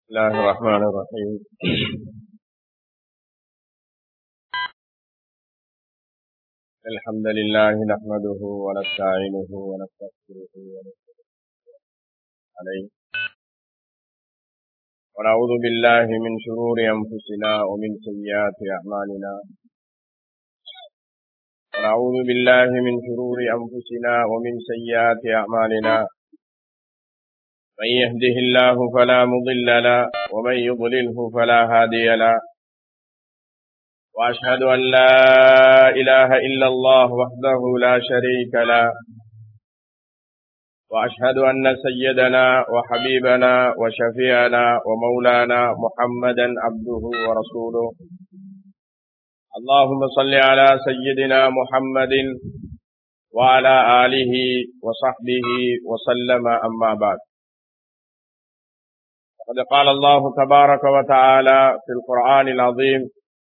الله الرحمن الرحيم الحمد لله نحمده ونستعينه ونستغفره ونستغفره عليه ونعوذ بالله من شرور أنفسنا ومن سيئات أعمالنا ونعوذ بالله من شرور أنفسنا ومن سيئات أعمالنا من يهده الله فلا مضل له ومن يضلله فلا هادي له وأشهد أن لا إله إلا الله وحده لا شريك له وأشهد أن سيدنا وحبيبنا وشفيعنا ومولانا محمدا عبده ورسوله اللهم صل على سيدنا محمد وعلى آله وصحبه وسلم أما بعد قد قال الله تبارك وتعالى في القرآن العظيم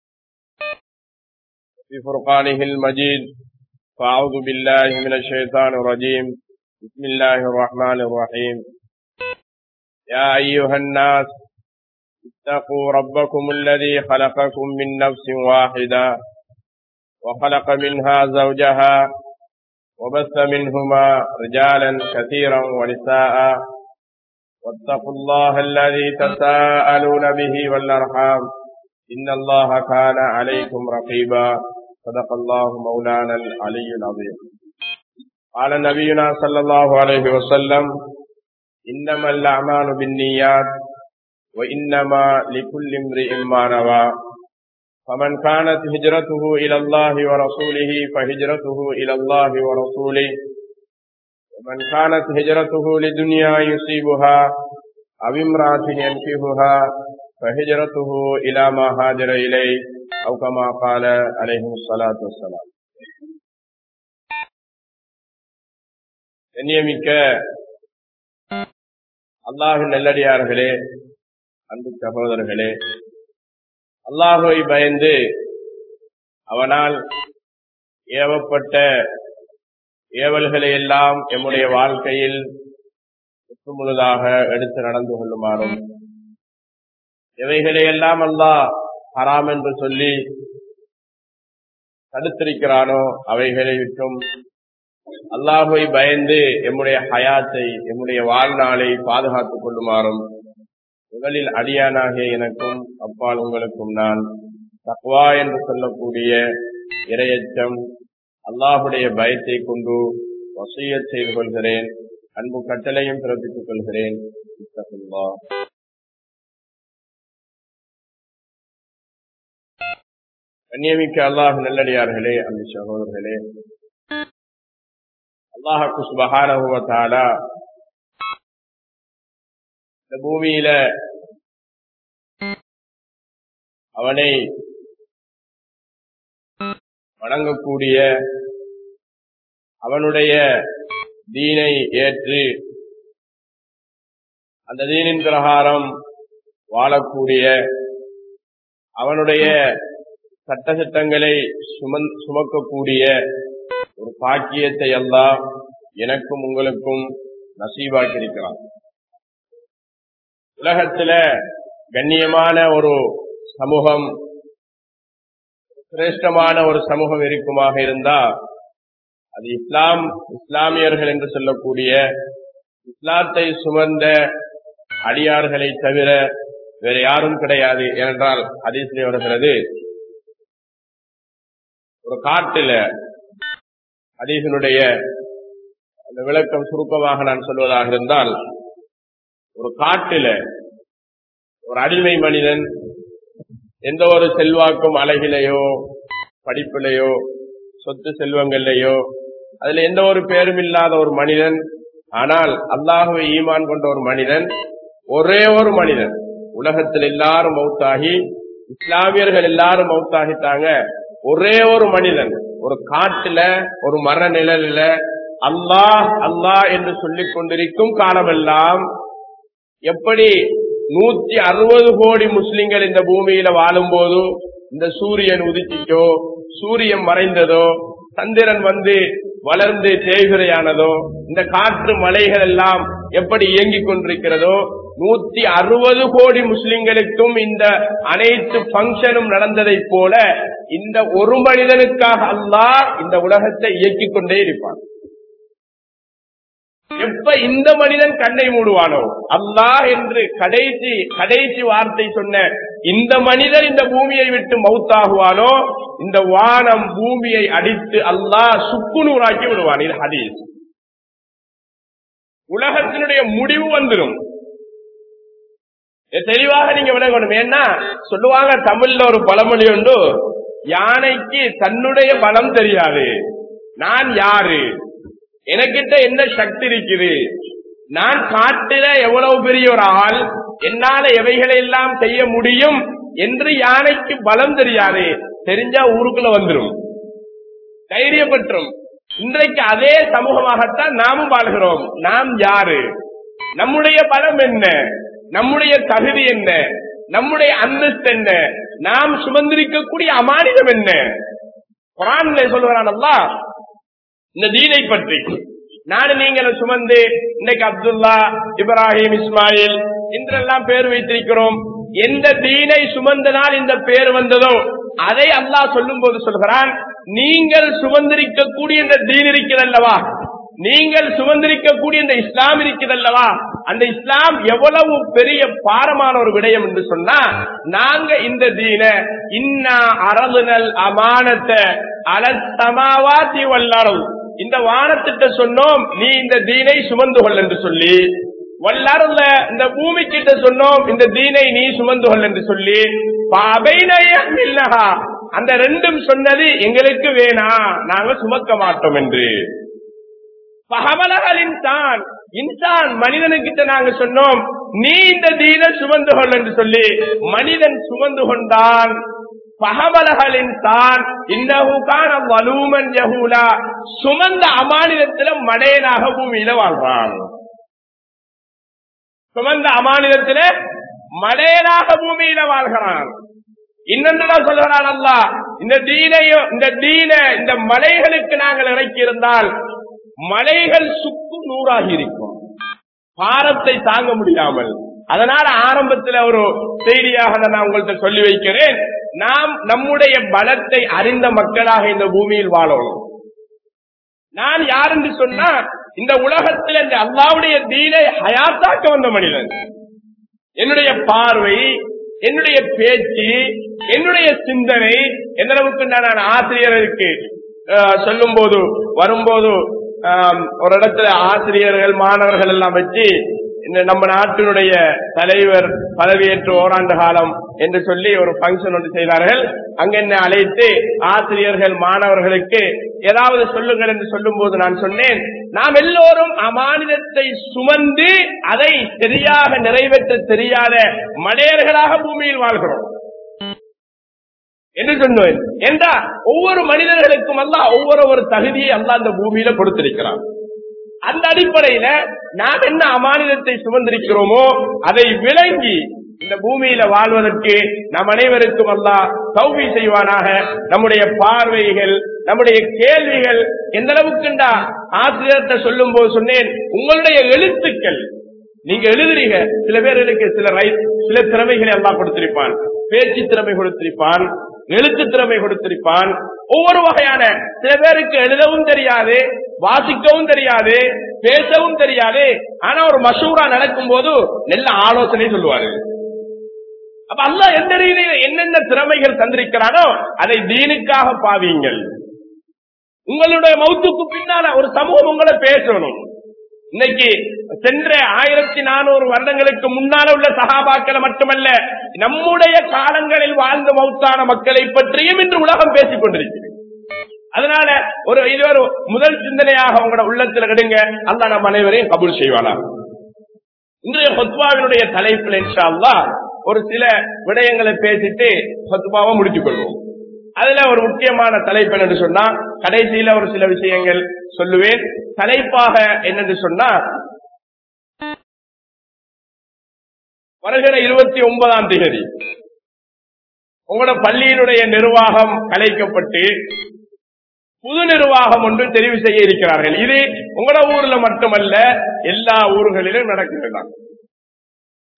في فرقانه المجيد فأعوذ بالله من الشيطان الرجيم بسم الله الرحمن الرحيم يا أيها الناس اتقوا ربكم الذي خلقكم من نفس واحدة وخلق منها زوجها وبث منهما رجالا كثيرا ونساء واتقوا الله الذي تساءلون به والأرحام إن الله كان عليكم رقيبا صدق الله مولانا العلي العظيم قال نبينا صلى الله عليه وسلم إنما الأعمال بالنيات وإنما لكل امرئ ما نوى فمن كانت هجرته إلى الله ورسوله فهجرته إلى الله ورسوله ومن كانت هجرته لدنيا يصيبها أو امرأة ينكهها فهجرته إلى ما هاجر إليه أو كما قال عليه الصلاة والسلام கண்ணியமிக்க அல்லாஹின் நல்லடியார்களே அன்பு சகோதரர்களே அல்லாஹுவை பயந்து அவனால் ஏவப்பட்ட ஏவல்களை எல்லாம் எம்முடைய வாழ்க்கையில் முழுதாக எடுத்து நடந்து கொள்ளுமாறும் எவைகளை எல்லாம் அல்லாஹ் ஹராம் என்று சொல்லி தடுத்திருக்கிறானோ அவைகளை விட்டும் அல்லாஹுவை பயந்து எம்முடைய ஹயாத்தை எம்முடைய வாழ்நாளை பாதுகாத்துக் கொள்ளுமாறும் முதலில் அடியானாகிய எனக்கும் அப்பால் உங்களுக்கும் நான் தக்வா என்று சொல்லக்கூடிய இரையச்சம் அல்லாஹுடைய பயத்தை கொண்டு வசிய செய்து கொள்கிறேன் அன்பு கட்டளையும் பிறப்பித்துக் கொள்கிறேன் கண்ணியமிக்க அல்லாஹ் நல்லடியார்களே அந்த சகோதரர்களே அல்லாஹு சுபகாரகுவத்தாலா இந்த பூமியில அவனை வணங்கக்கூடிய அவனுடைய தீனை ஏற்று அந்த தீனின் பிரகாரம் வாழக்கூடிய அவனுடைய சட்ட சட்டங்களை சுமந் சுமக்கக்கூடிய ஒரு பாக்கியத்தை எல்லாம் எனக்கும் உங்களுக்கும் நசீபாக்கியிருக்கிறான் உலகத்துல கண்ணியமான ஒரு சமூகம் சிரேஷ்டமான ஒரு சமூகம் இருக்குமாக இருந்தா அது இஸ்லாம் இஸ்லாமியர்கள் என்று சொல்லக்கூடிய இஸ்லாத்தை சுமந்த அடியார்களை தவிர வேற யாரும் கிடையாது ஏனென்றால் அதிசயம் வருகிறது ஒரு காட்டுல அதீசனுடைய அந்த விளக்கம் சுருக்கமாக நான் சொல்வதாக இருந்தால் ஒரு காட்டில ஒரு அடிமை மனிதன் எந்த ஒரு செல்வாக்கும் அழகிலையோ படிப்பிலையோ சொத்து செல்வங்கள்லையோ அதுல எந்த ஒரு பேரும் இல்லாத ஒரு மனிதன் ஆனால் அல்லாஹுவை ஈமான் கொண்ட ஒரு மனிதன் ஒரே ஒரு மனிதன் உலகத்தில் எல்லாரும் மௌத்தாகி இஸ்லாமியர்கள் எல்லாரும் மௌத்தாகிட்டாங்க ஒரே ஒரு மனிதன் ஒரு காட்டுல ஒரு மர நிழலில அல்லாஹ் அல்லாஹ் என்று சொல்லிக் கொண்டிருக்கும் காலமெல்லாம் எப்படி நூத்தி அறுபது கோடி முஸ்லிம்கள் இந்த பூமியில வாழும் போது இந்த சூரியன் உதிச்சிச்சோ சூரியன் மறைந்ததோ சந்திரன் வந்து வளர்ந்து தேய்குறையானதோ இந்த காற்று மலைகள் எல்லாம் எப்படி இயங்கிக் கொண்டிருக்கிறதோ நூத்தி அறுபது கோடி முஸ்லிம்களுக்கும் இந்த அனைத்து பங்கனும் நடந்ததை போல இந்த ஒரு மனிதனுக்காக அல்லாஹ் இந்த உலகத்தை இயக்கிக் கொண்டே இருப்பான் எப்ப இந்த மனிதன் கண்ணை மூடுவானோ அல்லாஹ் என்று கடைசி கடைசி வார்த்தை சொன்ன இந்த மனிதன் இந்த பூமியை விட்டு மௌத்தாகுவானோ இந்த வானம் பூமியை அடித்து அல்லாஹ் சுக்குநூறாக்கி விடுவான் இது ஹதீஸ் உலகத்தினுடைய முடிவு வந்துடும் இது தெளிவாக நீங்க விளங்கணும் ஏன்னா சொல்லுவாங்க தமிழ்ல ஒரு பழமொழி உண்டு யானைக்கு தன்னுடைய பலம் தெரியாது நான் யாரு எனக்கிட்ட என்ன சக்தி இருக்குது நான் காட்டில எவ்வளவு பெரிய ஒரு ஆள் என்னால எவைகளை எல்லாம் செய்ய முடியும் என்று யானைக்கு பலம் தெரியாது தெரிஞ்சா ஊருக்குள்ள வந்துடும் தைரியப்பற்றும் இன்றைக்கு அதே சமூகமாகத்தான் நாமும் வாழ்கிறோம் நாம் யாரு நம்முடைய பலம் என்ன நம்முடைய தகுதி என்ன நம்முடைய அந்தஸ்து என்ன நாம் சுமந்திருக்கக்கூடிய அமானிதம் என்ன குரான்ல சொல்லுகிறான் அல்லா இந்த தீனை பற்றி நாடு நீங்கள் சுமந்து இன்னைக்கு அப்துல்லா இப்ராஹிம் இஸ்மாயில் என்றெல்லாம் பேர் வைத்திருக்கிறோம் எந்த தீனை சுமந்தனால் இந்த பேர் வந்ததோ அதை அல்லாஹ் சொல்லும் போது சொல்கிறான் நீங்கள் சுமந்திருக்கக்கூடிய இந்த தீன் இருக்கிறதல்லவா நீங்கள் சுமந்திருக்கக்கூடிய இந்த இஸ்லாம் இருக்கிறதல்லவா அந்த இஸ்லாம் எவ்வளவு பெரிய பாரமான ஒரு விடயம் என்று சொன்னா நாங்க இந்த தீன இன்னா அரதுனல் அமானத்தை அலத்தமாவாத்தி வல்லாரும் இந்த வானத்திட்ட சொன்னோம் நீ இந்த தீனை சுமந்து கொள் என்று சொல்லி வல்லாருல இந்த பூமி கிட்ட சொன்னோம் இந்த தீனை நீ சுமந்து கொள் என்று சொல்லி இல்லஹா அந்த ரெண்டும் சொன்னது எங்களுக்கு வேணா நாங்க சுமக்க மாட்டோம் என்று பகவலகள் இன்சான் இன்சான் மனிதனுக்கிட்ட நாங்க சொன்னோம் நீ இந்த தீன சுமந்து கொள் என்று சொல்லி மனிதன் சுமந்து கொண்டான் பகவலகளின் தான் இன்னகுகான வலூமன் யகூலா சுமந்த அமானிதத்தில மடையனாக பூமியில வாழ்றான் சுமந்த அமானிதத்தில மடையனாக பூமியில வாழ்கிறான் இன்னொன்றுதான் சொல்கிறான் அல்லா இந்த தீனையும் இந்த தீன இந்த மலைகளுக்கு நாங்கள் இறக்கி இருந்தால் மலைகள் சுக்கு நூறாகி இருக்கும் பாரத்தை தாங்க முடியாமல் அதனால ஆரம்பத்தில் ஒரு செய்தியாக நான் உங்கள்கிட்ட சொல்லி வைக்கிறேன் நாம் நம்முடைய பலத்தை அறிந்த மக்களாக இந்த பூமியில் வாழணும் நான் யார் என்று சொன்னா இந்த உலகத்தில் இந்த அல்லாவுடைய தீனை ஹயாத்தாக்க வந்த மனிதன் என்னுடைய பார்வை என்னுடைய பேச்சு என்னுடைய சிந்தனை எந்த அளவுக்கு நான் ஆசிரியருக்கு சொல்லும் போது வரும்போது ஒரு இடத்துல ஆசிரியர்கள் மாணவர்கள் எல்லாம் வச்சு இந்த நம்ம நாட்டினுடைய தலைவர் பதவியேற்று ஓராண்டு காலம் என்று சொல்லி ஒரு பங்கன் ஒன்று செய்தார்கள் அங்க என்ன அழைத்து ஆசிரியர்கள் மாணவர்களுக்கு ஏதாவது சொல்லுங்கள் என்று சொல்லும் போது நான் சொன்னேன் நாம் எல்லோரும் அமானிதத்தை சுமந்து அதை சரியாக நிறைவேற்ற தெரியாத மடையர்களாக பூமியில் வாழ்கிறோம் என்று சொன்னேன் என்றா ஒவ்வொரு மனிதர்களுக்கும் அல்ல ஒவ்வொரு ஒரு தகுதியை அல்ல அந்த பூமியில கொடுத்திருக்கிறான் அந்த அடிப்படையில நாம் என்ன அமானிதத்தை சுமந்திருக்கிறோமோ அதை விளங்கி இந்த பூமியில வாழ்வதற்கு நம் அனைவருக்கும் அல்லா சௌகி செய்வானாக நம்முடைய பார்வைகள் நம்முடைய கேள்விகள் எந்த அளவுக்குண்டா ஆசிரியர்கிட்ட சொல்லும் போது சொன்னேன் உங்களுடைய எழுத்துக்கள் நீங்க எழுதுறீங்க சில பேர்களுக்கு சில ரைட் சில திறமைகளை எல்லாம் கொடுத்திருப்பான் பேச்சு திறமை கொடுத்திருப்பான் எழுத்து திறமை கொடுத்திருப்பான் ஒவ்வொரு வகையான சில பேருக்கு எழுதவும் தெரியாது வாசிக்கவும் தெரியாது பேசவும் தெரியாது ஆனா ஒரு மசூரா நடக்கும் போது நல்ல ஆலோசனை சொல்லுவாரு அப்ப அல்லா எந்த ரீதியில என்னென்ன திறமைகள் தந்திருக்கிறானோ அதை தீனுக்காக பாவீங்கள் உங்களுடைய மௌத்துக்கு பின்னால ஒரு சமூகம் உங்களை பேசணும் இன்னைக்கு சென்ற ஆயிரத்தி நானூறு வருடங்களுக்கு முன்னால உள்ள சகாபாக்களை மட்டுமல்ல நம்முடைய காலங்களில் வாழ்ந்த மௌத்தான மக்களை பற்றியும் இன்று உலகம் பேசிக் கொண்டிருக்கிறது அதனால ஒரு இது ஒரு முதல் சிந்தனையாக உங்களோட உள்ளத்தில் கெடுங்க அல்லா நம் அனைவரையும் கபூல் செய்வானா இன்றைய ஹொத்வாவினுடைய தலைப்பில் இன்ஷா அல்லா ஒரு சில விடயங்களை பேசிட்டு ஹொத்வாவை முடித்துக் கொள்வோம் அதுல ஒரு முக்கியமான தலைப்பு என்னன்னு சொன்னா கடைசியில ஒரு சில விஷயங்கள் சொல்லுவேன் தலைப்பாக என்னன்னு சொன்னா வருகிற இருபத்தி ஒன்பதாம் தேதி உங்களோட பள்ளியினுடைய நிர்வாகம் கலைக்கப்பட்டு புது நிர்வாகம் ஒன்று தெரிவு செய்ய இருக்கிறார்கள் இது உங்களோட ஊர்ல மட்டுமல்ல எல்லா ஊர்களிலும் நடக்கிறது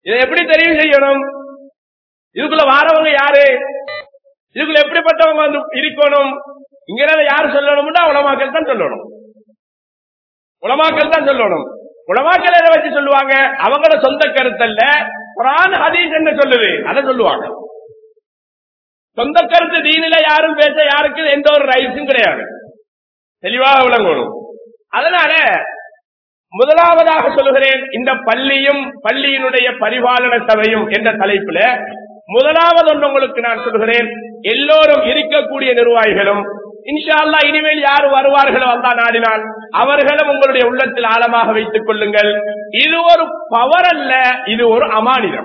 இதை எப்படி தெரிவு செய்யணும் இதுக்குள்ள வாரவங்க யாரு இதுக்குள்ள எப்படிப்பட்டவங்க வந்து இருக்கணும் இங்க யாரு சொல்லணும்னா உலமாக்கள் தான் சொல்லணும் உலமாக்கள் தான் சொல்லணும் உலமாக்கள் எதை வச்சு சொல்லுவாங்க அவங்களோட சொந்த கருத்தல்ல குரான் ஹதீஸ் என்ன சொல்லுது அதை சொல்லுவாங்க சொந்த கருத்து தீனில யாரும் பேச யாருக்கு எந்த ஒரு ரைட்ஸும் கிடையாது தெளிவாக விளங்கணும் அதனால முதலாவதாக சொல்லுகிறேன் இந்த பள்ளியும் பள்ளியினுடைய பரிபாலன சபையும் என்ற தலைப்புல முதலாவது ஒன்று உங்களுக்கு நான் சொல்கிறேன் எல்லோரும் இருக்கக்கூடிய நிர்வாகிகளும் இன்ஷா அல்லா இனிமேல் யார் வருவார்களோ அல்லா நாடினால் அவர்களும் உங்களுடைய உள்ளத்தில் ஆழமாக வைத்துக் கொள்ளுங்கள் இது ஒரு பவர் அல்ல இது ஒரு அமானிதம்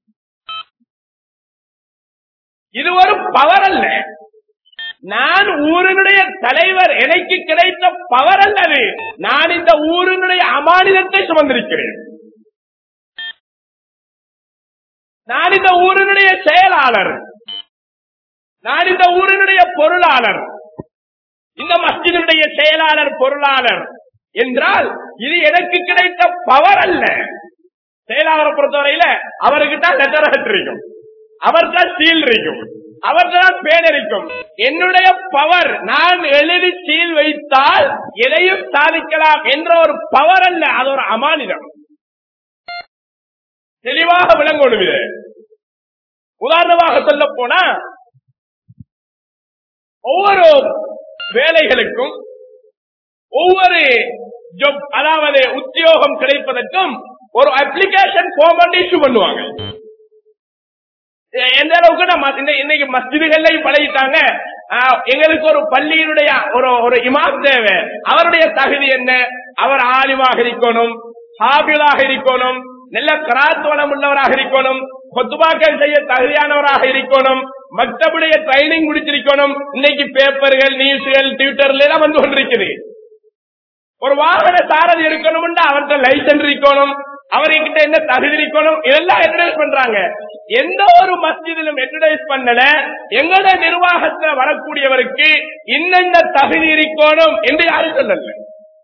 இது ஒரு பவர் அல்ல நான் ஊரினுடைய தலைவர் எனக்கு கிடைத்த பவர் அல்லது நான் இந்த ஊரினுடைய அமானிதத்தை சுமந்திருக்கிறேன் நான் இந்த ஊரினுடைய செயலாளர் நான் இந்த ஊரினுடைய பொருளாளர் இந்த மஸ்ஜினுடைய செயலாளர் பொருளாளர் என்றால் இது எனக்கு கிடைத்த பவர் அல்ல செயலாளரை பொறுத்தவரையில அவருக்கு தான் லெட்டர் இருக்கும் அவர் தான் சீல் இருக்கும் அவர்தான் பேர் இருக்கும் என்னுடைய பவர் நான் எழுதி சீல் வைத்தால் எதையும் சாதிக்கலாம் என்ற ஒரு பவர் அல்ல அது ஒரு அமானிதம் தெளிவாக விளங்கணும் இது உதாரணமாக சொல்ல போனா ஒவ்வொரு வேலைகளுக்கும் ஒவ்வொரு ஜப் அதாவது உத்தியோகம் கிடைப்பதற்கும் ஒரு அப்ளிகேஷன் ஃபார்ம் இஷ்யூ பண்ணுவாங்க எந்த அளவுக்கு நம்ம இந்த- இன்னைக்கு மஸ்ஜிதுகள்லையும் பழகிட்டாங்க ஆஹ், எங்களுக்கு ஒரு பள்ளியினுடைய ஒரு ஒரு இமாம் தேவை அவருடைய தகுதி என்ன அவர் ஆலிமாக இருக்கணும் ஹாபிலாக இருக்கணும் நல்ல கராத்துவனம் உள்ளவராக இருக்கணும் கொத்துபாக்கள் செய்ய தகுதியானவராக இருக்கணும் மற்றபடிய ட்ரைனிங் முடிச்சிருக்கணும் இன்னைக்கு பேப்பர்கள் நியூஸ்கள் ட்விட்டர்ல எல்லாம் வந்து கொண்டிருக்குது ஒரு வாகன சாரதி இருக்கணும்னா அவர்கிட்ட லைசன்ஸ் இருக்கணும் அவர்கிட்ட என்ன தகுதி இருக்கணும் இதெல்லாம் அட்வர்டைஸ் பண்றாங்க எந்த ஒரு மஸ்ஜிதிலும் அட்வர்டைஸ் பண்ணல எங்களோட நிர்வாகத்துல வரக்கூடியவருக்கு இன்னென்ன தகுதி இருக்கணும் என்று யாரும் சொல்லல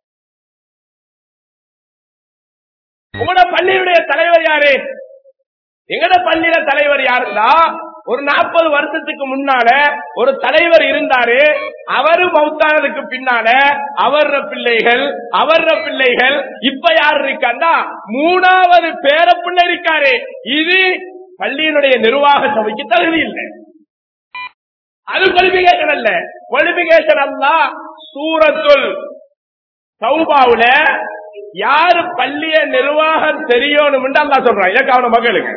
உங்களோட பள்ளியுடைய தலைவர் யாரு எங்கட பள்ளியில தலைவர் யாருந்தா ஒரு நாற்பது வருஷத்துக்கு முன்னால ஒரு தலைவர் இருந்தாரு அவரு மௌத்தானதுக்கு பின்னால அவர்ற பிள்ளைகள் அவர்ற பிள்ளைகள் இப்ப யார் இருக்காண்டா மூணாவது பேர பிள்ளை இருக்காரு இது பள்ளியினுடைய நிர்வாக சபைக்கு தகுதி இல்லை அது குவாலிபிகேஷன் அல்ல குவாலிபிகேஷன் அல்ல சூரத்துல் சௌபாவுல யாரு பள்ளிய நிர்வாகம் தெரியணும் அல்லா சொல்றான் இதை கவனம் மகளுங்க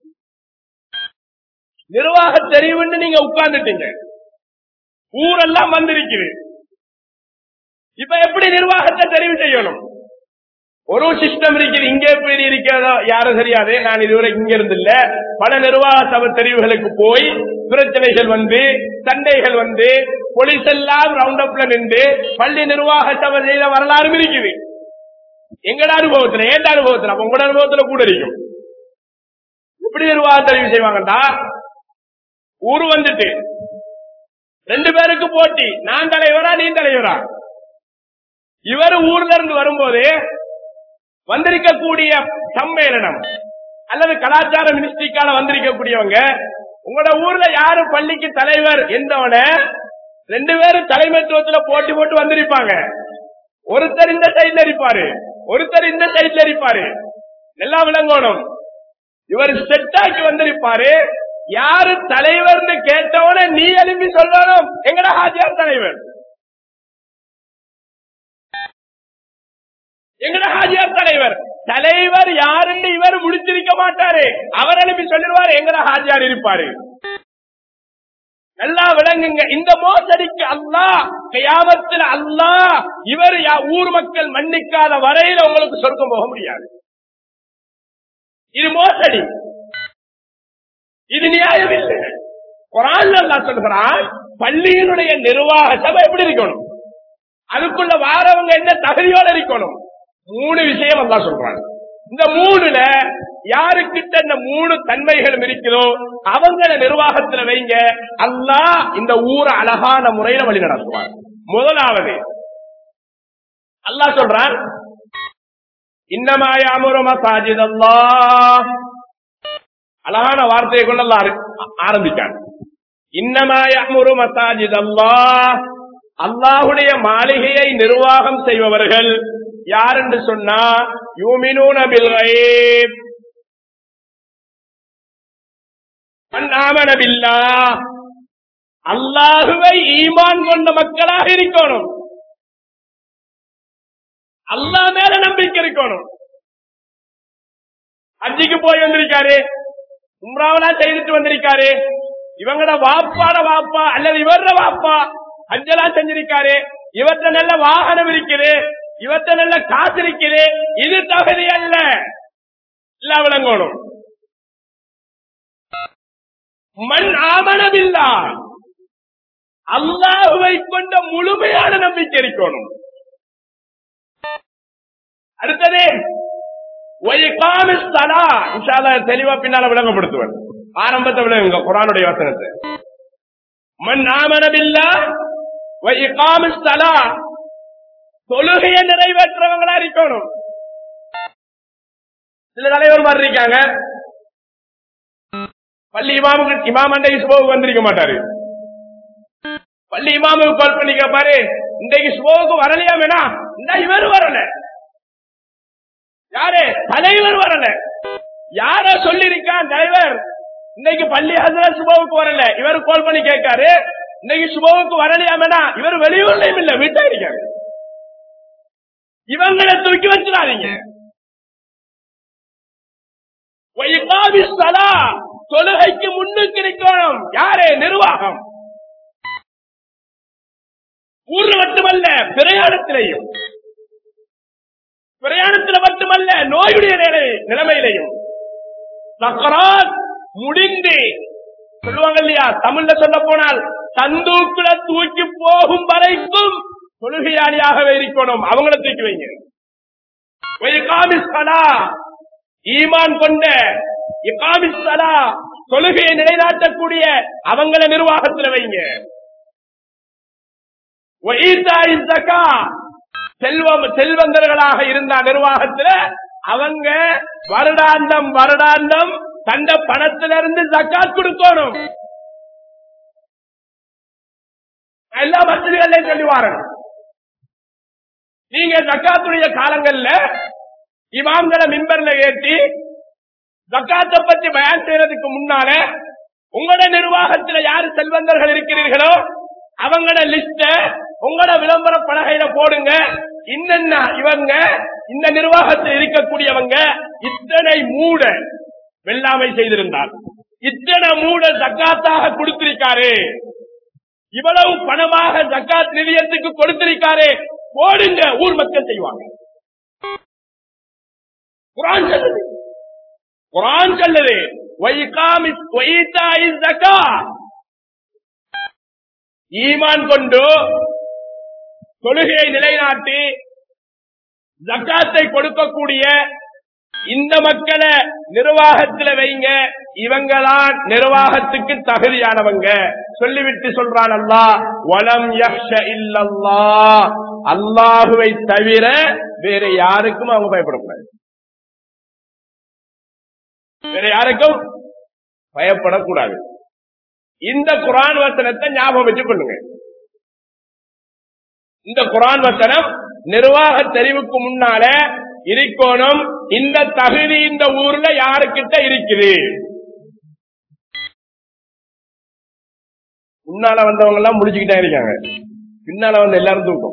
நிர்வாகம் தெரியும்னு நீங்க உட்கார்ந்துட்டீங்க ஊரெல்லாம் வந்திருக்குது இப்ப எப்படி நிர்வாகத்தை தெரிவு செய்யணும் ஒரு சிஸ்டம் இருக்குது இங்கே எப்படி இருக்கிறதோ யாரும் தெரியாது நான் இதுவரை இங்க இருந்து இல்ல பல நிர்வாக சபை தெரிவுகளுக்கு போய் பிரச்சனைகள் வந்து சண்டைகள் வந்து போலீஸ் எல்லாம் ரவுண்ட் அப்ல நின்று பள்ளி நிர்வாக சபை செய்த வரலாறும் இருக்குது எங்கட அனுபவத்துல ஏண்ட அனுபவத்துல அப்ப உங்களோட அனுபவத்துல கூட இருக்கும் எப்படி நிர்வாக தெரிவு செய்வாங்கடா ஊரு வந்துட்டு ரெண்டு பேருக்கு போட்டி நான் தலைவரா நீ தலைவரா இவர் ஊர்ல இருந்து வரும்போது வந்திருக்கக்கூடிய சம்மேளனம் அல்லது கலாச்சார மினிஸ்ட்ரிக்கால வந்திருக்கக்கூடியவங்க உங்களோட ஊர்ல யாரு பள்ளிக்கு தலைவர் என்றவன ரெண்டு பேரும் தலைமைத்துவத்துல போட்டி போட்டு வந்திருப்பாங்க ஒருத்தர் இந்த சைட்ல இருப்பாரு ஒருத்தர் இந்த சைட்ல இருப்பாரு எல்லாம் விளங்கணும் இவர் செட்டாக்கி வந்திருப்பாரு யாரு தலைவர்னு கேட்டவன நீ எழுப்பி சொல்லணும் எங்கட ஹாஜியார் தலைவர் எங்கட ஹாஜியார் தலைவர் தலைவர் யாருன்னு இவர் முடிச்சிருக்க மாட்டாரு அவர் எழுப்பி சொல்லிடுவாரு எங்கட ஹாஜியார் இருப்பாரு நல்லா விளங்குங்க இந்த மோசடிக்கு அல்லாஹ் கியாமத்தில் அல்லாஹ் இவர் யா- ஊர் மக்கள் மன்னிக்காத வரையில உங்களுக்கு சொர்க்கம் போக முடியாது இது மோசடி இது நியாயம் இல்லை குரான் அல்லாஹ் சொல்கிறான் பள்ளியினுடைய நிர்வாக சபை எப்படி இருக்கணும் அதுக்குள்ள வாரவங்க என்ன தகுதியோட இருக்கணும் மூணு விஷயம் அல்லாஹ் சொல்றாங்க இந்த மூணுல யாருக்கிட்ட இந்த மூணு தன்மைகளும் இருக்குதோ அவங்கள நிர்வாகத்துல வைங்க அல்லாஹ் இந்த ஊரை அழகான முறையில வழி நடத்துவார் முதலாவது அல்லாஹ் சொல்றான் இன்னமாய அமுர மசாஜித் அல்லாஹ் அழகான வார்த்தையை கொண்டு அல்லாஹ் ஆர- ஆரம்பிக்கான் இன்னமாயமுரு மசாஜித் அல்லாஹ் அல்லாஹுடைய மாளிகையை நிர்வாகம் செய்பவர்கள் யார் என்று சொன்னா யூமினூன பில் கைப் மன் ஆமன பில்லாஹ் அல்லாஹுவை ஈமான் கொண்ட மக்களாக இருக்கணும் அல்லாஹ் மேல நம்பிக்கை இருக்கணும் அஜிக்கு போய் வந்திருக்காரு உம்ராவெல்லாம் செய்துட்டு வந்திருக்காரு இவங்கட வாப்பாட வாப்பா அல்லது இவர வாப்பா அஞ்செல்லாம் செஞ்சிருக்காரு இவர்ட்ட நல்ல வாகனம் இருக்குது இவர்ட்ட நல்ல காசு இருக்குது இது தகுதி அல்ல இல்ல விளங்கணும் மண் ஆமணமில்லா அல்லாஹுவை கொண்ட முழுமையான நம்பிக்கை இருக்கணும் அடுத்தது ஒய்காமிஸ்தலா இன்ஷால்லா தெளிவா பின்னால விளங்கப்படுத்துவேன் ஆரம்பத்தை விளங்குங்க குரானுடைய வசனத்தை மண் ஆமனபில்லா ஒய்காமிஸ்தலா தொழுகையை நிறைவேற்றவங்களா இருக்கணும் சில தலைவர் மாதிரி இருக்காங்க பள்ளி இமாமுக்கு இமாம் அண்டை சுபோவுக்கு வந்திருக்க மாட்டாரு பள்ளி இமாமுக்கு கால் பண்ணி கேட்பாரு இன்றைக்கு சுபோவுக்கு வரலையா வேணா இந்த இவர் வரல யாரு தலைவர் வரல யார சொல்லிருக்கான் தலைவர் இன்னைக்கு பள்ளி ஹசரத் சுபோவுக்கு வரல இவர் கால் பண்ணி கேட்காரு இன்னைக்கு சுபோவுக்கு வரலையாமனா இவர் வெளியூர்லயும் இல்ல வீட்டா இருக்காரு இவங்களை தூக்கி வச்சிடாதீங்க வைகாவி ஸலா, தொழுகைக்கு முன்னுக்கு நிற்கணும் யாரு நிர்வாகம் ஊர்ல மட்டுமல்ல பிரயாணத்திலையும் பிரயாணத்தில் மட்டுமல்ல நோயுடைய நிலை- நிலைமையிலையும் சக்கராத் முடிந்து சொல்லுவாங்க இல்லையா தமிழ்ல சொல்ல போனால் தந்தூக்குல தூக்கி போகும் வரைக்கும் தொழுகையாளியாகவே இருக்கணும் அவங்கள தூக்கி வைங்க வைகாமிஸ்தலா, ஈமான் கொண்ட இகாமிஸ்தலா, தொழுகையை நிலைநாட்டக்கூடிய அவங்கள நிர்வாகத்தில் வைங்க வஈத்தாய் ஜக்கா, செல்வம் செல்வந்தர்களாக இருந்த நிர்வாகத்துல அவங்க வருடாந்தம் வருடாந்தம் தந்த பணத்திலிருந்து ஜக்காத் கொடுக்கணும் எல்லா வசதிகளையும் சொல்லி வாரணும் நீங்க ஜக்காத்துடைய காலங்கள்ல இமாம்களை மிம்பர்ல ஏற்றி ஜக்காத்தை பத்தி பயன் செய்யறதுக்கு முன்னால உங்களோட நிர்வாகத்துல யாரு செல்வந்தர்கள் இருக்கிறீர்களோ அவங்களோட லிஸ்ட உங்களோட விளம்பர பலகையில போடுங்க இன்னென்ன இவங்க இந்த நிர்வாகத்தில் இருக்கக்கூடியவங்க இத்தனை மூட வெள்ளாமை செய்திருந்தார் இத்தனை மூட ஜக்காத்தாக கொடுத்திருக்காரு இவ்வளவு பணமாக ஜக்காத் நிதியத்துக்கு கொடுத்திருக்காரு போடுங்க ஊர் மக்கள் செய்வாங்க குரான் சொல்லுது குரான் சொல்லுது வைகாமி வைத்தாய் ஜக்கா ஈமான் கொண்டு தொழுகையை நிலைநாட்டி ஜக்காத்தை கொடுக்கக்கூடிய இந்த மக்களை நிர்வாகத்தில் வைங்க இவங்களான் நிர்வாகத்துக்கு தகுதியானவங்க சொல்லிவிட்டு சொல்றான் அல்லாஹ் வலம் யஹ்ஷ இல்லல்லாஹ் அல்லாஹுவை தவிர வேற யாருக்கும் அவங்க பயப்படக்கூடாது வேற யாருக்கும் பயப்படக்கூடாது இந்த குரான் வசனத்தை ஞாபகம் வச்சு கொள்ளுங்க இந்த குரான் வசனம் நிர்வாக தெரிவுக்கு முன்னால இருக்கணும் இந்த தகுதி இந்த ஊர்ல யாருக்கிட்ட இருக்குது முன்னால வந்தவங்க எல்லாம் முடிச்சுக்கிட்டே இருக்காங்க பின்னால வந்து எல்லாரும் தூக்கம்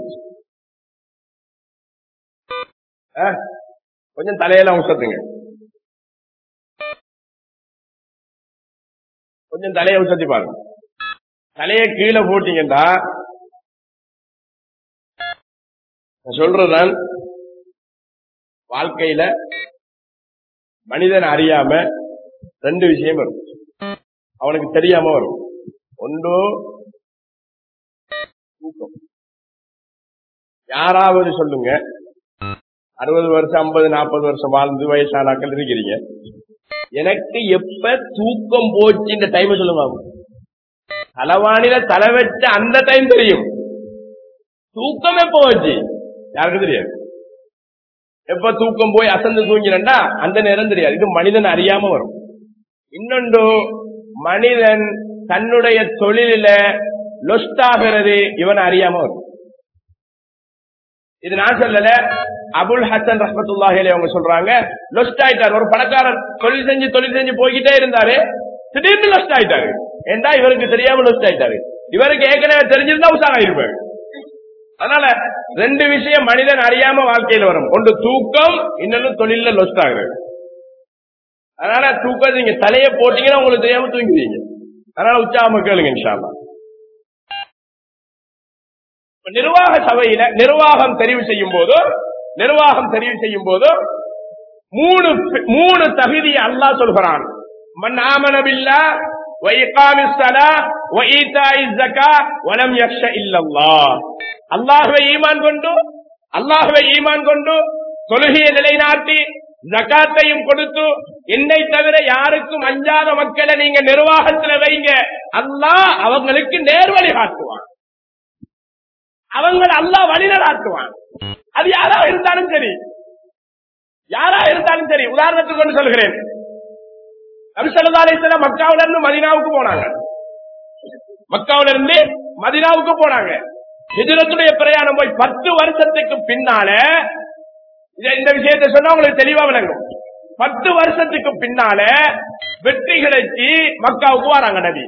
ஆ? கொஞ்சம் தலையெல்லாம் உசத்துங்க கொஞ்சம் தலையை உசத்தி பாருங்க தலையை கீழே போட்டீங்கன்னா நான் சொல்றதுதான் வாழ்க்கையில மனிதன் அறியாம ரெண்டு விஷயம் வரும் அவனுக்கு தெரியாம வரும் ஒன்று தூக்கம் யாராவது சொல்லுங்க அறுபது வருஷம் ஐம்பது நாற்பது வருஷம் வாழ்ந்து வயசானாக்கள் இருக்கிறீங்க எனக்கு எப்ப தூக்கம் போச்சு இந்த டைம் சொல்லுங்க தலைவாணில தலை வச்ச அந்த டைம் தெரியும் தூக்கம் எப்ப போச்சு யாருக்கும் தெரியாது எப்ப தூக்கம் போய் அசந்து தூங்கினா அந்த நேரம் தெரியாது இது மனிதன் அறியாம வரும் இன்னொன்று மனிதன் தன்னுடைய தொழிலில லொஸ்டாகிறது இவன் அறியாம வரும். இது நான் சொல்லல அபுல் ஹசன் ரஹமத்துல்லாஹி அலைஹி அவங்க சொல்றாங்க லொஸ்ட் ஆயிட்டார் ஒரு பணக்காரர் தொழில் செஞ்சு தொழில் செஞ்சு போய்கிட்டே இருந்தாரு திடீர்னு லொஸ்ட் ஆயிட்டாரு ஏண்டா இவருக்கு தெரியாம லொஸ்ட் ஆயிட்டாரு இவருக்கு ஏற்கனவே தெரிஞ்சிருந்தா உஷாரா இருப்பாரு அதனால ரெண்டு விஷயம் மனிதன் அறியாம வாழ்க்கையில வரும் ஒன்று தூக்கம் இன்னொன்னு தொழில லொஸ்ட் ஆகுறது அதனால தூக்கம் நீங்க தலைய போட்டீங்கன்னா உங்களுக்கு தெரியாம தூங்கிடுவீங்க அதனால உச்சாம கேளுங்க இன்ஷால்லா இப்ப நிர்வாக சபையில நிர்வாகம் தெரிவு செய்யும் போது நிர்வாகம் தெரிவு செய்யும் போது மூணு மூணு தகுதியை அல்லாஹ் சொல்கிறான் மன் ஆமன பில்லா وإقام الصلاة وإيتاء الزكاة ولم يخش إلا الله அல்லாஹ்வை ஈமான் கொண்டு அல்லாஹ்வை ஈமான் கொண்டு தொழுகையை நிலைநாட்டி ஜகாத்தையும் கொடுத்து என்னை தவிர யாருக்கும் அஞ்சாத மக்களை நீங்க நிர்வாகத்தில் வைங்க அல்லாஹ் அவங்களுக்கு நேர்வழி காட்டுவான் அவங்களை அல்லாஹ் வழிநடாத்துவான் அது யாரா இருந்தாலும் சரி யாரா இருந்தாலும் சரி உதாரணத்துக்கு கொண்டு சொல்கிறேன் நபிசல்லா அலிஸ்லாம் மக்காவில இருந்து மதினாவுக்கு போனாங்க மக்காவில இருந்து மதினாவுக்கு போனாங்க ஹிஜரத்துடைய பிரயாணம் போய் பத்து வருஷத்துக்கு பின்னால இத- இந்த விஷயத்தை சொன்னா உங்களுக்கு தெளிவா விளங்கும் பத்து வருஷத்துக்கு பின்னால வெற்றி கிடைச்சி மக்காவுக்கு வராங்க நபி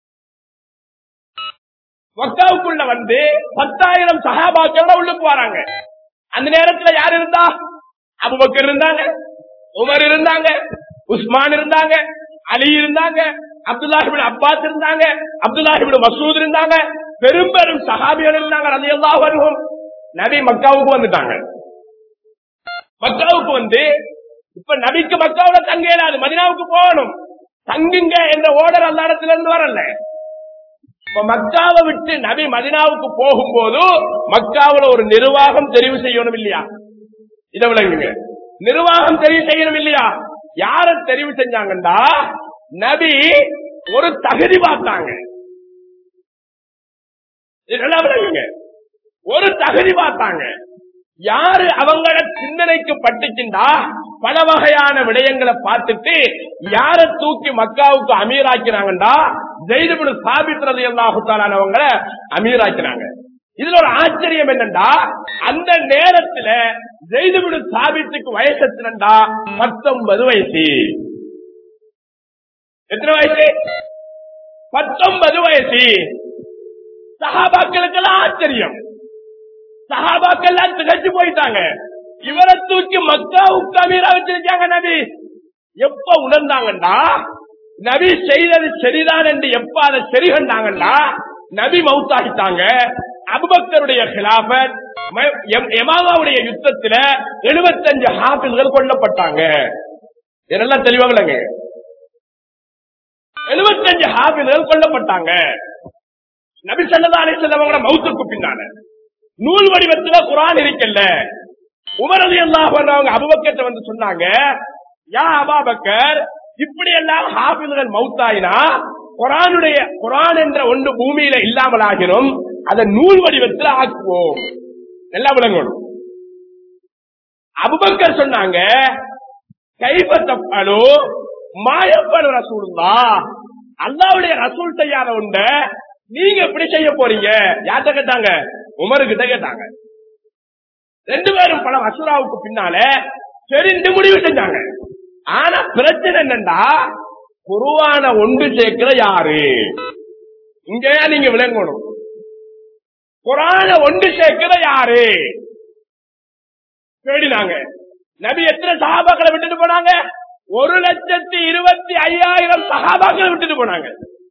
மக்காவுக்குள்ள வந்து பத்தாயிரம் சகாபாக்களோட உள்ளுக்கு வராங்க அந்த நேரத்துல யார் இருந்தா அபுபக்கர் இருந்தாங்க உமர் இருந்தாங்க உஸ்மான் இருந்தாங்க அலி இருந்தாங்க அப்துல்லாஹிபின் அப்பாஸ் இருந்தாங்க அப்துல்லாஹிபின் மசூத் இருந்தாங்க பெரும் பெரும் சஹாபிகள் இருந்தாங்க ரலியல்லாஹு அன்ஹும் நபி மக்காவுக்கு வந்துட்டாங்க மக்காவுக்கு வந்து இப்ப நபிக்கு மக்காவுல தங்க இயலாது மதினாவுக்கு போகணும் தங்குங்க என்ற ஓர்டர் அந்த இடத்துல இருந்து வரல இப்ப மக்காவை விட்டு நபி மதினாவுக்கு போகும்போது மக்காவுல ஒரு நிர்வாகம் தெரிவு செய்யணும் இல்லையா இதை விளங்குங்க நிர்வாகம் தெரிவு செய்யணும் இல்லையா யார தெரிவு செஞ்சாங்கண்டா நபி ஒரு தகுதி பார்த்தாங்க இதெல்லாம் விளங்குங்க ஒரு தகுதி பார்த்தாங்க யாரு அவங்கள சிந்தனைக்கு பட்டுச்சுண்டா பல வகையான விடயங்களை பார்த்துட்டு யார தூக்கி மக்காவுக்கு அமீராக்கினாங்கண்டா ஜெயிதுபுடு சாபித்ரது எல்லாத்தாலானவங்கள அமீராக்கினாங்க இதுல ஒரு ஆச்சரியம் என்னண்டா அந்த நேரத்துல ஜெயிதுபுடு சாபித்துக்கு வயசு எத்தனண்டா பத்தொன்பது வயசு எத்தனை வயசு பத்தொன்பது வயசு சஹாபாக்களுக்கெல்லாம் ஆச்சரியம் சஹாபாக்கள் எல்லாம் திகச்சு போயிட்டாங்க இவரை தூக்கி மக்காவுக்கு அமீரா வச்சிருக்காங்க நபி எப்ப உணர்ந்தாங்கண்டா நபி செய்தது சரிதான் என்று எப்ப அதை சரி கண்டாங்கண்டா நபி மவுத்தாகிட்டாங்க அபுபக்கருடைய ஹிலாபத் எமாவாவுடைய யுத்தத்துல 75 ஹாபில்கள் கொல்லப்பட்டாங்க இதெல்லாம் தெளிவாகலங்க 75 ஹாபில்கள் கொல்லப்பட்டாங்க நபி ஸல்லல்லாஹு அலைஹி வஸல்லம் மௌத்துக்கு பின்னால நூல் வடிவத்துல குரான் இருக்கல்ல உமரது எல்லாம் அவங்க அபுபக்கத்தை வந்து சொன்னாங்க யா அபாபக்கர் இப்படி எல்லாம் ஹாபில்கள் மௌத்தாயினா குரானுடைய குரான் என்ற ஒன்று பூமியில இல்லாமல் ஆகிரும் அதை நூல் வடிவத்தில் ஆக்குவோம் நல்லா விளங்கணும் அபுபக்கர் சொன்னாங்க கைப்பற்றப்படு மாயப்படு ரசூலுல்லா அல்லாவுடைய ரசூல் செய்யாத உண்ட நீங்க எப்படி செய்ய போறீங்க யார்கிட்ட கேட்டாங்க உமரு கிட்ட கேட்டாங்க ரெண்டு பேரும் பல அசுராவுக்கு பின்னால தெரிந்து முடிவு செஞ்சாங்க ஆனா பிரச்சனை என்னண்டா குருவான ஒன்று சேர்க்கிற யாரு இங்கேயா நீங்க விளங்கணும் குரான ஒன்று சேர்க்கிற யாரு தேடினாங்க நபி எத்தனை சகாபாக்களை விட்டுட்டு போனாங்க ஒரு லட்சத்தி இருபத்தி ஐயாயிரம் சகாபாக்களை விட்டுட்டு போனாங்க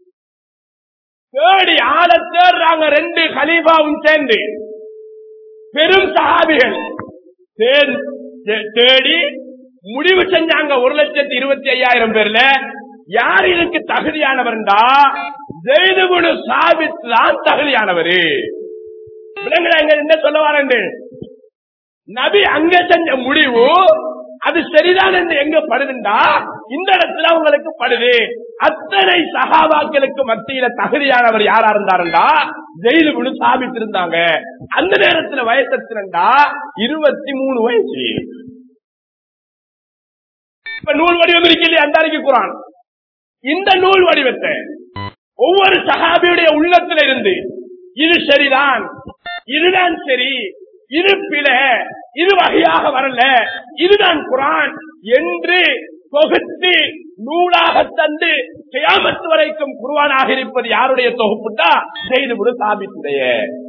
தேடி ஆள தேடுறாங்க ரெண்டு கலீஃபாவும் சேர்ந்து பெரும் சஹாபிகள் தேர்- தே- தேடி முடிவு செஞ்சாங்க ஒரு லட்சத்தி இருபத்தி ஐயாயிரம் பேர்ல யார் இதுக்கு தகுதியானவர்டா ஜெய்துகுணு சாபித் தான் தகுதியானவர் விலங்குறாங்க என்ன சொல்ல வரேன் நபி அங்க செஞ்ச முடிவு அது சரிதான் என்று எங்க படுதுண்டா இந்த இடத்துல உங்களுக்கு படுது அத்தனை சகாபாக்களுக்கு மத்தியில தகுதியானவர் யாரா இருந்தாருண்டா ஜெயிலு குழு சாபித்திருந்தாங்க அந்த நேரத்துல வயசு எத்தனைண்டா இருபத்தி மூணு வயசு இப்ப நூல் வடிவம் இருக்கு இல்லையா அந்த அறிக்கை குரான் இந்த நூல் வடிவத்தை ஒவ்வொரு சகாபியுடைய உள்ளத்துல இருந்து இது சரிதான் இதுதான் சரி இது பிழை இது வகையாக வரல இதுதான் குரான் என்று தொகுத்து நூலாக தந்து கியாமத்து வரைக்கும் குருவானாக இருப்பது யாருடைய தொகுப்புட்டா செய்து விடு சாபித்துடைய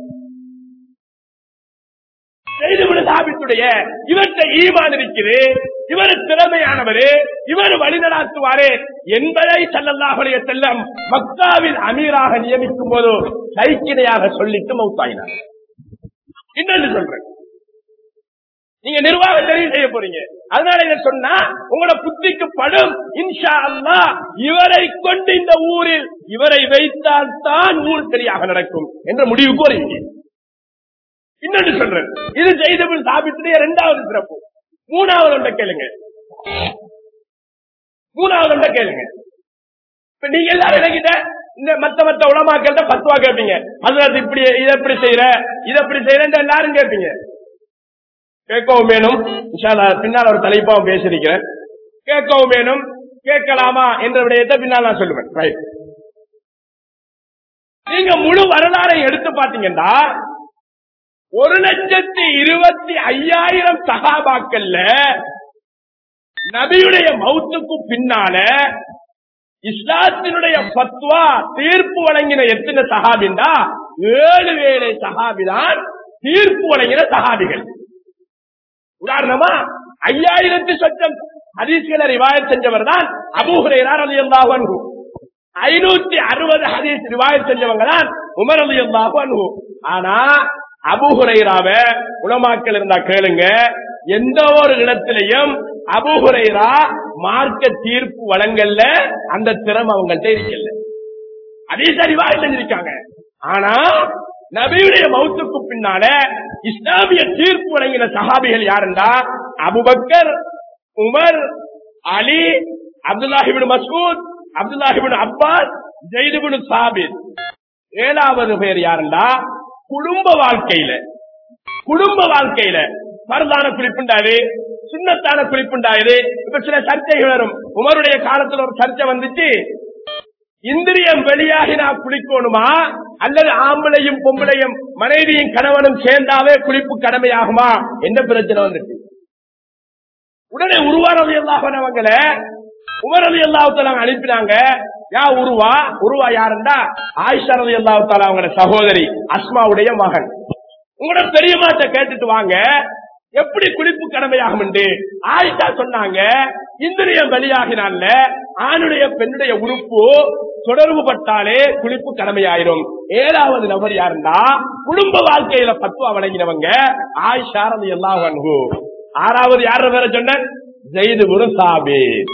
செய்துவிடு சாபித்துடைய இவர்கிட்ட ஈமான் இருக்குது இவர் திறமையானவரு இவர் வழிநடாத்துவாரு என்பதை சல்லல்லாஹுடைய செல்லம் மக்காவின் அமீராக நியமிக்கும் போது கைக்கிடையாக சொல்லிட்டு மௌத்தாயினார் இன்னொன்று சொல்றேன் நீங்க நிர்வாகம் தெரிவு செய்ய போறீங்க அதனால இதை சொன்னா உங்களோட புத்திக்கு படும் இன்ஷா அல்லாஹ் இவரை கொண்டு இந்த ஊரில் இவரை வைத்தால் தான் ஊர் சரியாக நடக்கும் என்ற முடிவுக்கு வருவீங்க இன்னொன்று சொல்றேன் இது செய்தபில் சாபித்துடைய இரண்டாவது சிறப்பு மூணாவது ஒன்றை கேளுங்க மூணாவது ஒன்றை கேளுங்க இப்ப நீங்க எல்லாரும் எனக்கிட்ட இந்த மத்த மத்த உலமாக்கள்கிட்ட பத்துவா கேட்பீங்க அதுல இப்படி இதை எப்படி செய்யற இதை எப்படி செய்யற எல்லாரும் கேட்பீங்க கேட்கவும் வேணும் இன்ஷா அல்லாஹ் பின்னால் ஒரு தலைப்பாவும் பேசியிருக்கிறேன் கேட்கவும் வேணும் கேட்கலாமா என்ற விடயத்தை பின்னால் நான் சொல்லுவேன் ரைட் நீங்க முழு வரலாறை எடுத்து பாத்தீங்கன்னா ஒரு லட்சத்தி இருபத்தி ஐயாயிரம் சகாபாக்கள்ல நபியுடைய மௌத்துக்கு பின்னால இஸ்லாத்தினுடைய பத்வா தீர்ப்பு வழங்கின எத்தனை சகாபிண்டா ஏழு வேலை சகாபிதான் தீர்ப்பு வழங்கின சகாபிகள் உதாரணமா ஐயாயிரத்தி சொச்சம் ஹதீஸ்களை ரிவாயத் செஞ்சவர் தான் அபூஹுரையார் அலி அல்லாஹு ஐநூத்தி அறுபது ஹதீஸ் ரிவாயத் செஞ்சவங்க தான் உமர் அலி அல்லாஹு ஆனா அபுஹுரைராவ உலமாக்கள் இருந்தா கேளுங்க எந்த ஒரு இடத்திலையும் அபுஹுரைரா மார்க்க தீர்ப்பு வழங்கல்ல அந்த திறமை அவங்கள்ட்ட இருக்கல அதே சரிவா செஞ்சிருக்காங்க ஆனா நபியுடைய மௌத்துக்கு பின்னால இஸ்லாமிய தீர்ப்பு வழங்கின சஹாபிகள் யாருண்டா அபுபக்கர் உமர் அலி அப்துல்லாஹிபின் மசூத் அப்துல்லாஹிபின் அப்பாஸ் ஜெயிதுபின் சாபித் ஏழாவது பேர் யாருண்டா குடும்ப வாழ்க்கையில குடும்ப வாழ்க்கையில மருந்தான குறிப்புண்டாரு சின்னத்தான குறிப்புண்டாரு இப்ப சில சர்ச்சைகள் வரும் உமருடைய காலத்துல ஒரு சர்ச்சை வந்துச்சு இந்திரியம் வெளியாகி நான் குளிக்கணுமா அல்லது ஆம்பளையும் பொம்பளையும் மனைவியும் கணவனும் சேர்ந்தாவே குளிப்பு கடமையாகுமா எந்த பிரச்சனை வந்துச்சு உடனே உருவாரது எல்லாவனவங்கள உமரது எல்லாத்தால அனுப்பினாங்க யா உருவா உருவா யாருண்டா ஆயிஷா ரதி அல்லாஹால அவங்களோட சகோதரி அஸ்மாவுடைய மகன் உங்களோட பெரியமாட்ட கேட்டுட்டு வாங்க எப்படி குளிப்பு கடமையாகும் என்று ஆயிஷா சொன்னாங்க இந்திரியம் வெளியாகினால ஆணுடைய பெண்ணுடைய உறுப்பு தொடர்பு பட்டாலே குளிப்பு கடமையாயிரும் ஏழாவது நபர் யாருண்டா குடும்ப வாழ்க்கையில பத்துவா வழங்கினவங்க ஆயிஷா ரதி அல்லாஹ் அன்ஹு ஆறாவது யார பேர சொன்ன ஜெயிது குரு சாபித்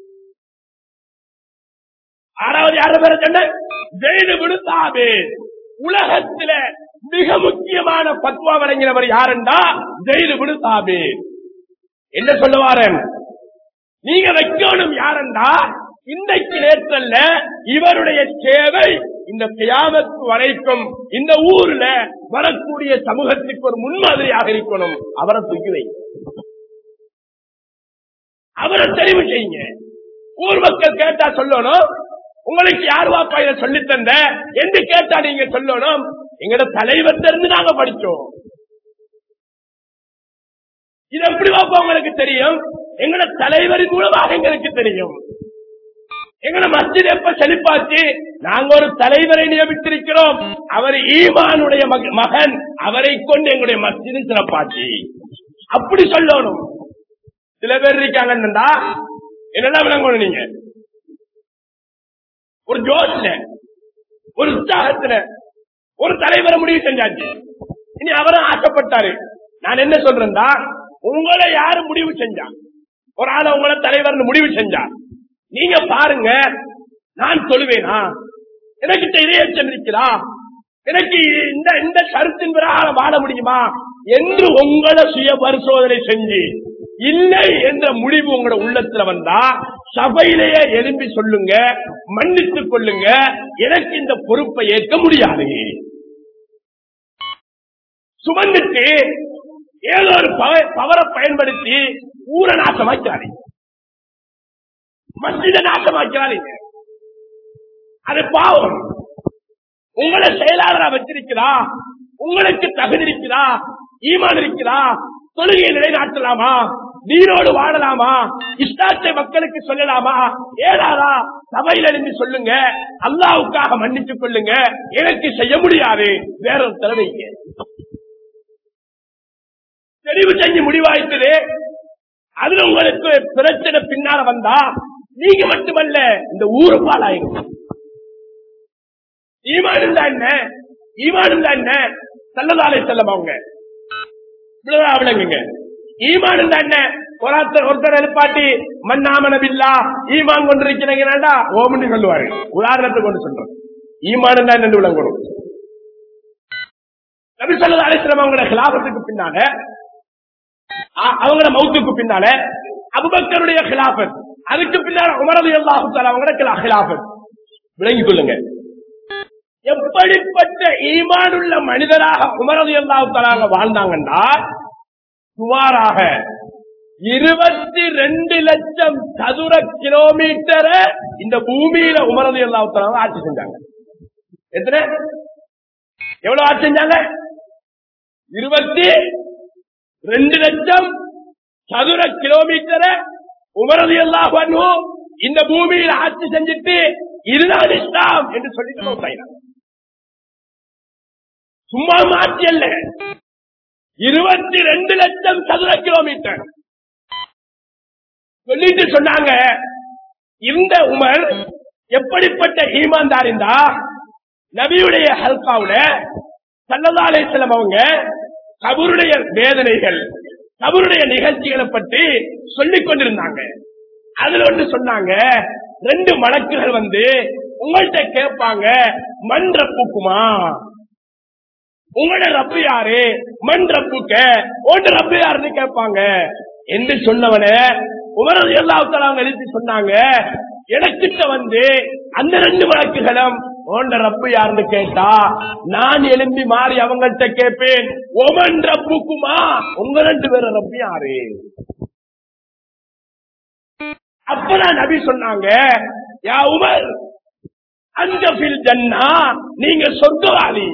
ஆறாவது யார பேர சொன்ன ஜெயிது குரு சாபித் உலகத்தில மிக முக்கியமான பத்வா வழங்கினவர் யாருண்டா ஜெயிது குரு சாபித் என்ன சொல்லுவாரன் நீங்க வைக்கணும் யாருண்டா இன்றைக்கு நேற்றல்ல இவருடைய சேவை இந்த கியாமத்து வரைக்கும் இந்த ஊர்ல வரக்கூடிய சமூகத்துக்கு ஒரு முன்மாதிரியாக இருக்கணும் அவரை தூக்கி வை அவரை தெரிவு செய்யுங்க ஊர் மக்கள் கேட்டா சொல்லணும் உங்களுக்கு யார் வாப்பா இதை சொல்லி தந்த என்று கேட்டா நீங்க சொல்லணும் எங்கட தலைவர் இருந்து நாங்க படிச்சோம் இது எப்படி வாப்பா உங்களுக்கு தெரியும் எங்கட தலைவரின் மூலமாக எங்களுக்கு தெரியும் எங்கட மஸ்ஜித் எப்ப செழிப்பாச்சு நாங்க ஒரு தலைவரை நியமித்திருக்கிறோம் அவர் ஈமானுடைய மக- மகன் அவரை கொண்டு எங்களுடைய மஸ்ஜிது சிறப்பாச்சு அப்படி சொல்லணும் சில பேர் இருக்காங்கன்னா என்னதான் விளங்கணும் நீங்க ஒரு ஜோஷ்ல ஒரு உற்சாகத்துல ஒரு தலைவரை முடிவு செஞ்சாச்சு இனி அவரும் ஆசைப்பட்டாரு நான் என்ன சொல்றேன்டா உங்களை யாரு முடிவு செஞ்சா ஒரு ஆளை உங்களை தலைவர்னு முடிவு செஞ்சா நீங்க பாருங்க நான் சொல்லுவேனா எனக்கு இறையச்சம் இருக்கிறா எனக்கு இந்த இந்த கருத்தின் பிரகாரம் வாழ முடியுமா என்று உங்களை சுய பரிசோதனை செஞ்சு இல்லை என்ற முடிவு உங்களோட உள்ளத்துல வந்தா சபையிலேயே எழுப்பி சொல்லுங்க மன்னித்துக் கொள்ளுங்க எனக்கு இந்த பொறுப்பை ஏற்க முடியாது சுமந்துட்டு ஏதோ ஒரு பவ- பவரை பயன்படுத்தி ஊரை நாசமாக்கிறாரு மஸ்ஜித நாசமாக்கிறாருங்க அது பாவம் உங்களை செயலாளரா வச்சிருக்கிறா உங்களுக்கு தகுதி இருக்கிறா ஈமான் இருக்கிறா தொழுகையை நிலைநாட்டலாமா நீரோடு வாழலாமா இஸ்லாத்தை மக்களுக்கு சொல்லலாமா ஏதாரா சபையில இருந்து சொல்லுங்க அல்லாவுக்காக மன்னித்துக் கொள்ளுங்க எனக்கு செய்ய முடியாது வேற ஒரு தலைவைங்க தெரிவு செஞ்சு முடிவாயிட்டது அதுல உங்களுக்கு பிரச்சனை பின்னால வந்தா நீங்க மட்டுமல்ல இந்த ஊரு பாலாயிரும் ஈமான் இருந்தா என்ன ஈமான் இருந்தா என்ன நல்லதாலே செல்லம் அவங்க இவ்வளவுதான் விளங்குங்க ஈமான் இருந்தா என்ன ஒருத்தர் ஒருத்தர் எழுப்பாட்டி மண்ணாமன பில்லா ஈமான் கொண்டிருக்கிறீங்கன்னா ஓமன்னு சொல்லுவாரு உதாரணத்துக்கு கொண்டு சொல்றேன் ஈமான் இருந்தா என்ன விளங்கணும் நபி சொல்லா அலிஸ்லாம் அவங்களோட கிலாபத்துக்கு பின்னால அ- அவங்களோட மௌத்துக்கு பின்னால அபுபக்கருடைய கிலாபத் அதுக்கு பின்னால உமரது அல்லாஹு அவங்களோட கிலாபத் விளங்கிக் கொள்ளுங்க எப்படிப்பட்ட ஈமானுள்ள மனிதராக உமரது அல்லாஹு வாழ்ந்தாங்கன்னா சுமாராக இருபத்தி ரெண்டு லட்சம் சதுர கிலோமீட்டரை இந்த பூமியில உமரது அல்லாஹு ஆட்சி செஞ்சாங்க எத்தனை எவ்வளவு ஆட்சி செஞ்சாங்க இருபத்தி ரெண்டு லட்சம் சதுர கிலோமீட்டரை உமரது அல்லாஹ் இந்த பூமியில் ஆட்சி செஞ்சுட்டு இதுதான் இஸ்லாம் என்று சொல்லிட்டு மௌத்தாயினாங்க. சும்மா மாற்றி அல்ல இருபத்தி ரெண்டு லட்சம் சதுர கிலோமீட்டர் சொல்லிட்டு சொன்னாங்க இந்த உமர் எப்படிப்பட்ட ஈமான்தார் இருந்தா நபியுடைய ஹல்காவுல சல்லதாலே செல்லம் அவங்க கபருடைய வேதனைகள் கபருடைய நிகழ்ச்சிகளை பற்றி சொல்லிக் கொண்டிருந்தாங்க அதுல ஒன்று சொன்னாங்க ரெண்டு மலக்குகள் வந்து உங்கள்கிட்ட கேட்பாங்க மண் ரப்புக்குமா உங்களோட ரப்பு யாரு மண் ரப்புக்க உங்களோட ரப்பு யாருன்னு கேட்பாங்க என்று சொன்னவன உமரது எல்லாத்தால அவங்க எழுதி சொன்னாங்க எனக்கிட்ட வந்து அந்த ரெண்டு வழக்குகளும் உண்ட ரப்பு யாருன்னு கேட்டா நான் எழும்பி மாறி அவங்கள்ட்ட கேட்பேன் ஒமன் ரப்புக்குமா உங்க ரெண்டு பேரும் ரப்பு யாரு அப்பதான் நபி சொன்னாங்க யா உமர் அந்த பில் ஜன்னா நீங்க சொர்க்கவாதி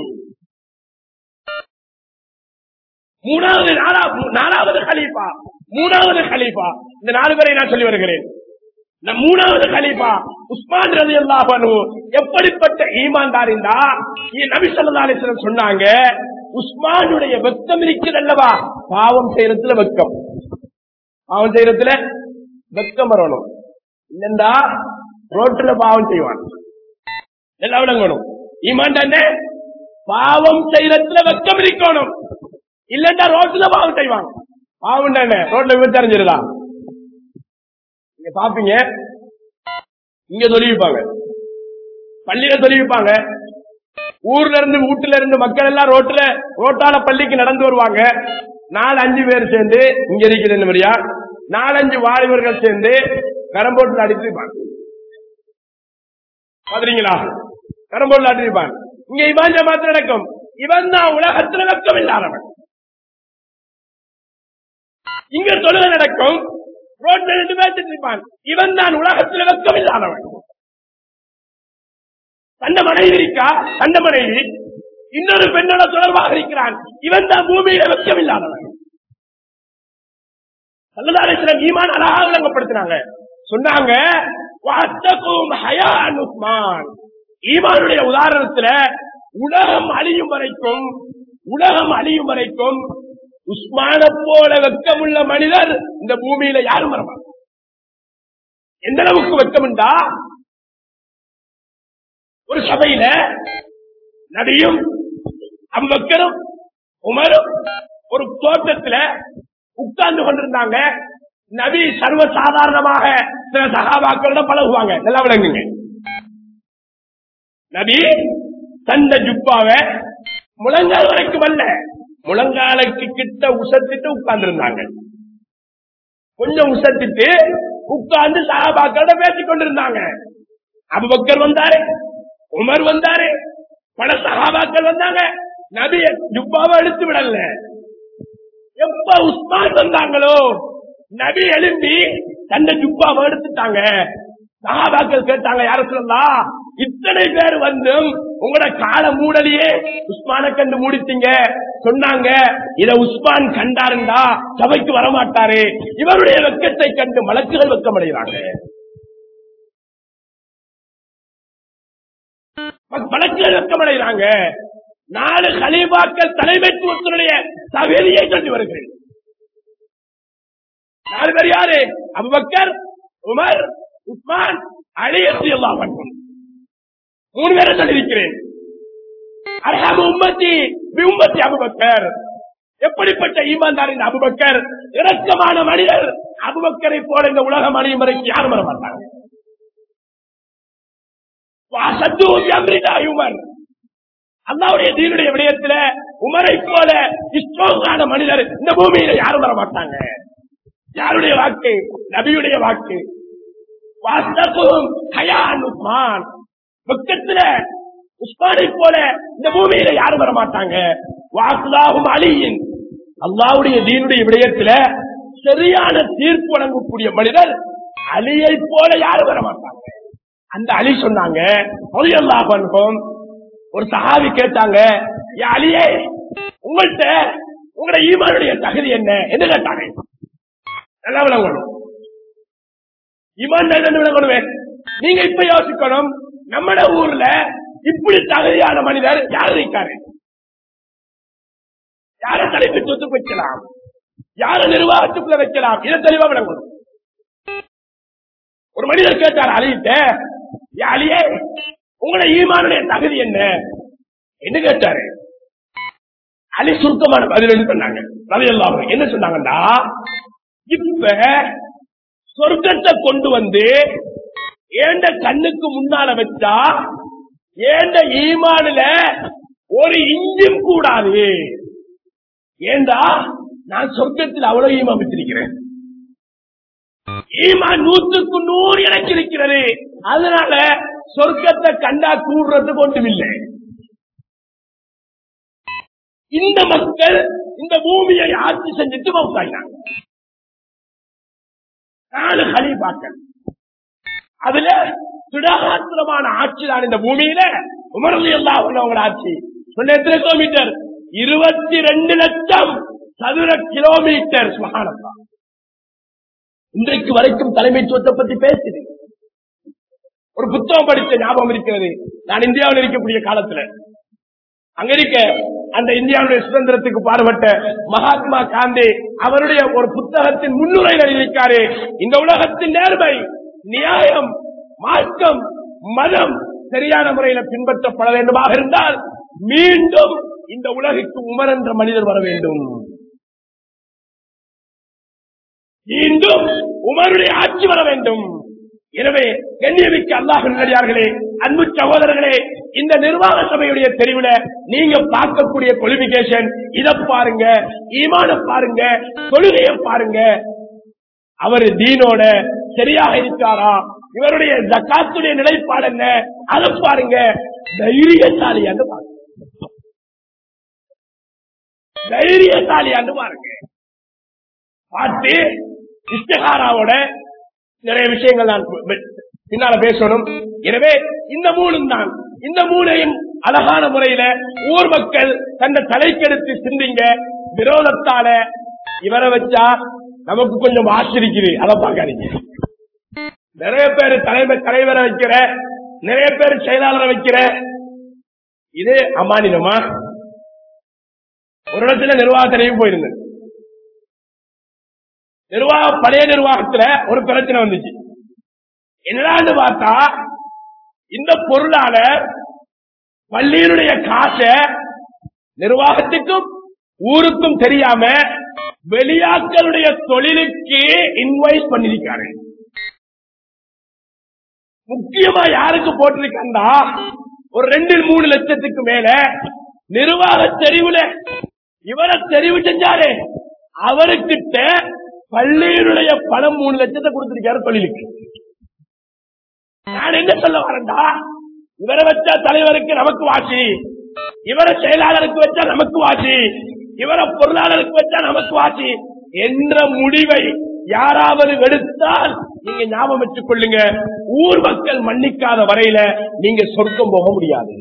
மூணாவது நாலா- நாலாவது கலீஃபா மூணாவது கலீஃபா இந்த நாலு பேரை நான் சொல்லி வருகிறேன் இந்த மூணாவது கலீஃபா உஸ்மான் ரதி அல்லாஹ் எப்படிப்பட்ட ஈமான்தார் இருந்தா இ- நபி ஸல்லல்லாஹு அலைஹி வஸல்லம் சொன்னாங்க உஸ்மானுடைய வெக்கம் இருக்குது அல்லவா பாவம் செய்யறதுல வெக்கம் பாவம் செய்யறதுல வெக்கம் வரணும் இல்லண்டா ரோட்டுல பாவம் செய்வான் எல்லாம் விளங்கணும் ஈமான் தானே பாவம் செய்யறதுல வெக்கம் இருக்கணும் இல்லண்டா ரோட்ல பாவம் செய்வாங்க பாவம் தானே ரோட்ல விபச்சாரம் செய்யறதா நீங்க பாப்பீங்க இங்க தொழிவிப்பாங்க பள்ளியில தொழிவிப்பாங்க ஊர்ல இருந்து வீட்டுல இருந்து மக்கள் எல்லாம் ரோட்ல ரோட்டால பள்ளிக்கு நடந்து வருவாங்க நாலு அஞ்சு பேர் சேர்ந்து இங்க இருக்கிற இந்த மாதிரியா நாலஞ்சு வாலிபர்கள் சேர்ந்து கரம்போட்டில் அடிச்சிருப்பாங்க பாக்குறீங்களா கரம்போட்டில் அடிச்சிருப்பாங்க இங்க இவன் ஜமாத்து நடக்கும் இவன் தான் உலகத்துல வெக்கம் இல்லாதவன் இங்க தொழுகை நடக்கும் ரோட்ல ரெண்டு பேசிட்டு இருப்பான் இவன் தான் உலகத்துல வெக்கம் இல்லாதவன் தந்த மனைவி இருக்கா தந்த மனைவி இன்னொரு பெண்ணோட தொடர்பாக இருக்கிறான் இவன் தான் பூமியில வெக்கம் இல்லாதவன் சல்லதாரேஸ்வரம் ஈமான் அழகாக விளங்கப்படுத்தினாங்க சொன்னாங்க "வத்தகும் ஹயான் உஸ்மான்." ஈமானுடைய உதாரணத்துல உலகம் அழியும் வரைக்கும் உலகம் அழியும் வரைக்கும் உஸ்மான போல வெக்கமுள்ள மனிதர் இந்த பூமியில யாரும் வரமாட்டார் எந்த அளவுக்கு வெக்கமுண்டா ஒரு சபையில நபியும் அம்பக்கரும் உமரும் ஒரு தோட்டத்துல உட்கார்ந்து கொண்டிருந்தாங்க நபி சர்வ சாதாரணமாக சில சகாபாக்களோட பழகுவாங்க நல்லா விளங்குங்க நபி தந்த ஜுப்பாவ முழங்கால் வரைக்கும் அல்ல முழங்காலுக்கு கிட்ட உசத்திட்டு உட்கார்ந்து இருந்தாங்க கொஞ்சம் உசத்திட்டு உட்கார்ந்து சகாபாக்களோட பேசிக் கொண்டிருந்தாங்க அபுபக்கர் வந்தாரு உமர் வந்தாரு பல சகாபாக்கள் வந்தாங்க நபிய ஜுப்பாவை எடுத்து விடல எப்ப உஸ்மான் வந்தாங்களோ நபி எழும்பி தந்த ஜுப்பாவை எடுத்துட்டாங்க சகாபாக்கள் கேட்டாங்க யார சொல்லலாம் இத்தனை பேர் வந்தும் உங்களோட கால மூடலையே உஸ்மான கண்டு மூடித்தீங்க சொன்னாங்க இத உஸ்மான் கண்டாருண்டா சபைக்கு வரமாட்டாரு இவருடைய வெக்கத்தை கண்டு மலக்குகள் வெக்கமடைகிறாங்க மலக்குகள் வெக்கமடைகிறாங்க நாலு கலீபாக்கள் தலைமைத்துவத்தினுடைய தகுதியை கண்டு வருகிறேன் நாலு பேர் யாரு அபுபக்கர் உமர் உஸ்மான் அலி எல்லாம் பண்ணும் மூணு பேரை சொல்லியிருக்கிறேன் அர்ஹம் உம்மத்தி பி உம்மத்தி அபுபக்கர் எப்படிப்பட்ட ஈமான்தார் இந்த அபுபக்கர் இரக்கமான மனிதர் அபுபக்கரை போல இந்த உலகம் அணியும் வரைக்கும் யாரும் வர மாட்டாங்க வாசத்து அம்ரிதா உமர் அல்லாவுடைய தீனுடைய விடயத்துல உமரை போல இஸ்ரோகான மனிதர் இந்த பூமியில யாரும் வர மாட்டாங்க யாருடைய வாக்கு நபியுடைய வாக்கு வாஸ்தகும் ஹயான் உஸ்மான் பக்கத்துல உஸ்மானை போல இந்த பூமியில யாரும் வர மாட்டாங்க வாக்குதாகும் அலியின் அல்லாவுடைய தீனுடைய விடயத்துல சரியான தீர்ப்பு வழங்கக்கூடிய மனிதர் அலியை போல யாரும் வர மாட்டாங்க அந்த அலி சொன்னாங்க ரலியல்லாஹு அன்ஹும் ஒரு சஹாபி கேட்டாங்க "யா அலியே உங்கள்கிட்ட உங்களோட ஈமானுடைய தகுதி என்ன என்ன கேட்டாங்க நல்லா விளங்கணும் ஈமான் என்ன விளங்கணுமே நீங்க இப்ப யோசிக்கணும் நம்மட ஊர்ல இப்படி தகுதியான மனிதர் யார் இருக்காரு யார தலைமைத்துவத்துக்கு வைக்கலாம் யார நிர்வாகத்துக்குள்ள வைக்கலாம் இதை தெளிவா விளங்கணும் ஒரு மனிதர் கேட்டார் அலிட்ட "யா அலியே உங்களோட ஈமானுடைய தகுதி என்ன என்ன கேட்டாரு அலி சுருக்கமான பதில் சொன்னாங்க ரலியல்லாஹு அன்ஹு. என்ன சொன்னாங்கடா இப்ப சொர்க்கத்தை கொண்டு வந்து ஏண்ட கண்ணுக்கு முன்னால வச்சா ஏண்ட ஈமானுல ஒரு இஞ்சும் கூடாது ஏண்டா நான் சொர்க்கத்தில் அவ்வளவு ஈமா வச்சிருக்கிறேன் ஈமான் நூற்றுக்கு நூறு எனக்கு இருக்கிறது அதனால சொர்க்கத்தை கண்டா கூடுறதுக்கு ஒன்றுமில்லை இந்த மக்கள் இந்த பூமியை ஆட்சி செஞ்சுட்டு மௌத்தாயினாங்க நாலு ஹலீபாக்கள் அதுல சுடாகாத்திரமான ஆட்சி தான் இந்த பூமியில உமரலி எல்லாம் உள்ளவங்கள ஆட்சி சொன்ன எத்தனை கிலோமீட்டர் இருபத்தி ரெண்டு லட்சம் சதுர கிலோமீட்டர் சுகானந்தா இன்றைக்கு வரைக்கும் தலைமைத்துவத்தை பத்தி பேசுது ஒரு புத்தகம் படித்த ஞாபகம் இருக்கிறது நான் இந்தியாவில் இருக்கக்கூடிய காலத்துல அங்க இருக்க அந்த இந்தியாவுடைய சுதந்திரத்துக்கு பாடுபட்ட மகாத்மா காந்தி அவருடைய ஒரு புத்தகத்தின் முன்னுரையில் எழுதியிருக்காரு இந்த உலகத்தின் நேர்மை நியாயம் மார்க்கம் மதம் சரியான முறையில் பின்பற்றப்பட வேண்டுமாக இருந்தால் மீண்டும் இந்த உலகுக்கு உமர் என்ற மனிதர் வர வேண்டும் மீண்டும் உமருடைய ஆட்சி வர வேண்டும் எனவே கண்ணியமிக்க அல்லாஹ் நல்லடியார்களே அன்பு சகோதரர்களே இந்த நிர்வாக சபையுடைய தெரிவுல நீங்க பார்க்கக்கூடிய குவாலிபிகேஷன் இத பாருங்க ஈமான பாருங்க தொழுகையை பாருங்க அவர் தீனோட சரியாக இருக்காரா இவருடைய ஜக்காத்துடைய நிலைப்பாடு என்ன அதை பாருங்க தைரியசாலியான்னு பாருங்க தைரியசாலியான்னு பாருங்க பார்த்து இஸ்தகாராவோட நிறைய விஷயங்கள் நான் பி- பின்னால பேசணும் எனவே இந்த மூணும் தான் இந்த மூணையும் அழகான முறையில ஊர் மக்கள் தன்னை தலைக்கெடுத்து சிந்திங்க விரோதத்தால இவரை வச்சா நமக்கு கொஞ்சம் ஆச்சரிக்குது அதை பார்க்காதீங்க நிறைய பேர் தலைமை தலைவரை வைக்கிற நிறைய பேர் செயலாளரை வைக்கிற இது அமானிதமா ஒரு இடத்துல நிர்வாக தெரிவு போயிருந்தேன் நிர்வாக பழைய நிர்வாகத்துல ஒரு பிரச்சனை வந்துச்சு என்னடான்னு பார்த்தா இந்த பொருளாளர் பள்ளியினுடைய காசை நிர்வாகத்துக்கும் ஊருக்கும் தெரியாம வெளியாட்களுடைய தொழிலுக்கு இன்வைஸ் பண்ணிருக்காரு முக்கியமா யாருக்கு போட்டிருக்கா ஒரு ரெண்டு மூணு லட்சத்துக்கு மேல நிர்வாக தெரிவுல இவரை தெரிவு செஞ்சாரு அவருக்கிட்ட பள்ளியினுடைய பணம் மூணு லட்சத்தை கொடுத்திருக்காரு தொழிலுக்கு நான் என்ன சொல்ல வரேன்டா இவரை வச்சா தலைவருக்கு நமக்கு வாசி இவரை செயலாளருக்கு வச்சா நமக்கு வாசி இவரை பொருளாளருக்கு வச்சா நமக்கு வாசி என்ற முடிவை யாராவது எடுத்தால் நீங்க ஞாபகம் வச்சுக் கொள்ளுங்க ஊர் மக்கள் மன்னிக்காத வரையில நீங்க சொர்க்கம் போக முடியாது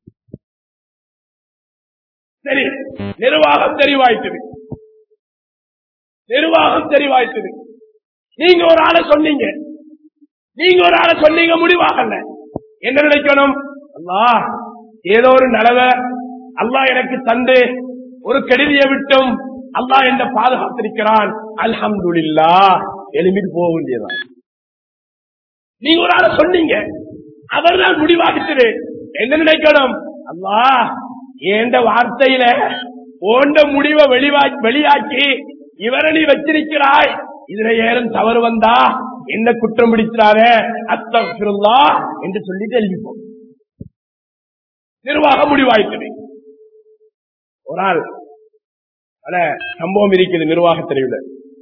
சரி நிர்வாகம் தெரிவாயிட்டது நிர்வாகம் தெரிவாயிட்டது நீங்க ஒரு ஆளை சொன்னீங்க நீங்க ஒரு ஆளை சொன்னீங்க முடிவாகல என்ன நினைக்கணும் அல்லாஹ் ஏதோ ஒரு நலவை அல்லாஹ் எனக்கு தந்து ஒரு கெடுதியை விட்டும் அல்லாஹ் என்ன பாதுகாத்திருக்கிறான் அல்ஹம்துலில்லா எழுப்பிட்டு போக வேண்டியதான் நீங்க ஒரு ஆளை சொன்னீங்க அவர் தான் முடிவாகிட்டது என்ன நினைக்கணும் அல்லாஹ் ஏண்ட வார்த்தையில ஓண்ட முடிவை வெளிவா வெளியாக்கி இவரை நீ வச்சிருக்கிறாய் இதுல ஏறும் தவறு வந்தா என்ன குற்றம் பிடிக்கிறார அத்தா என்று சொல்லிட்டு எழுதிப்போம் நிர்வாகம் முடிவாயிட்டது ஒரு ஆள் பல சம்பவம் இருக்குது நிர்வாக தெரிவுல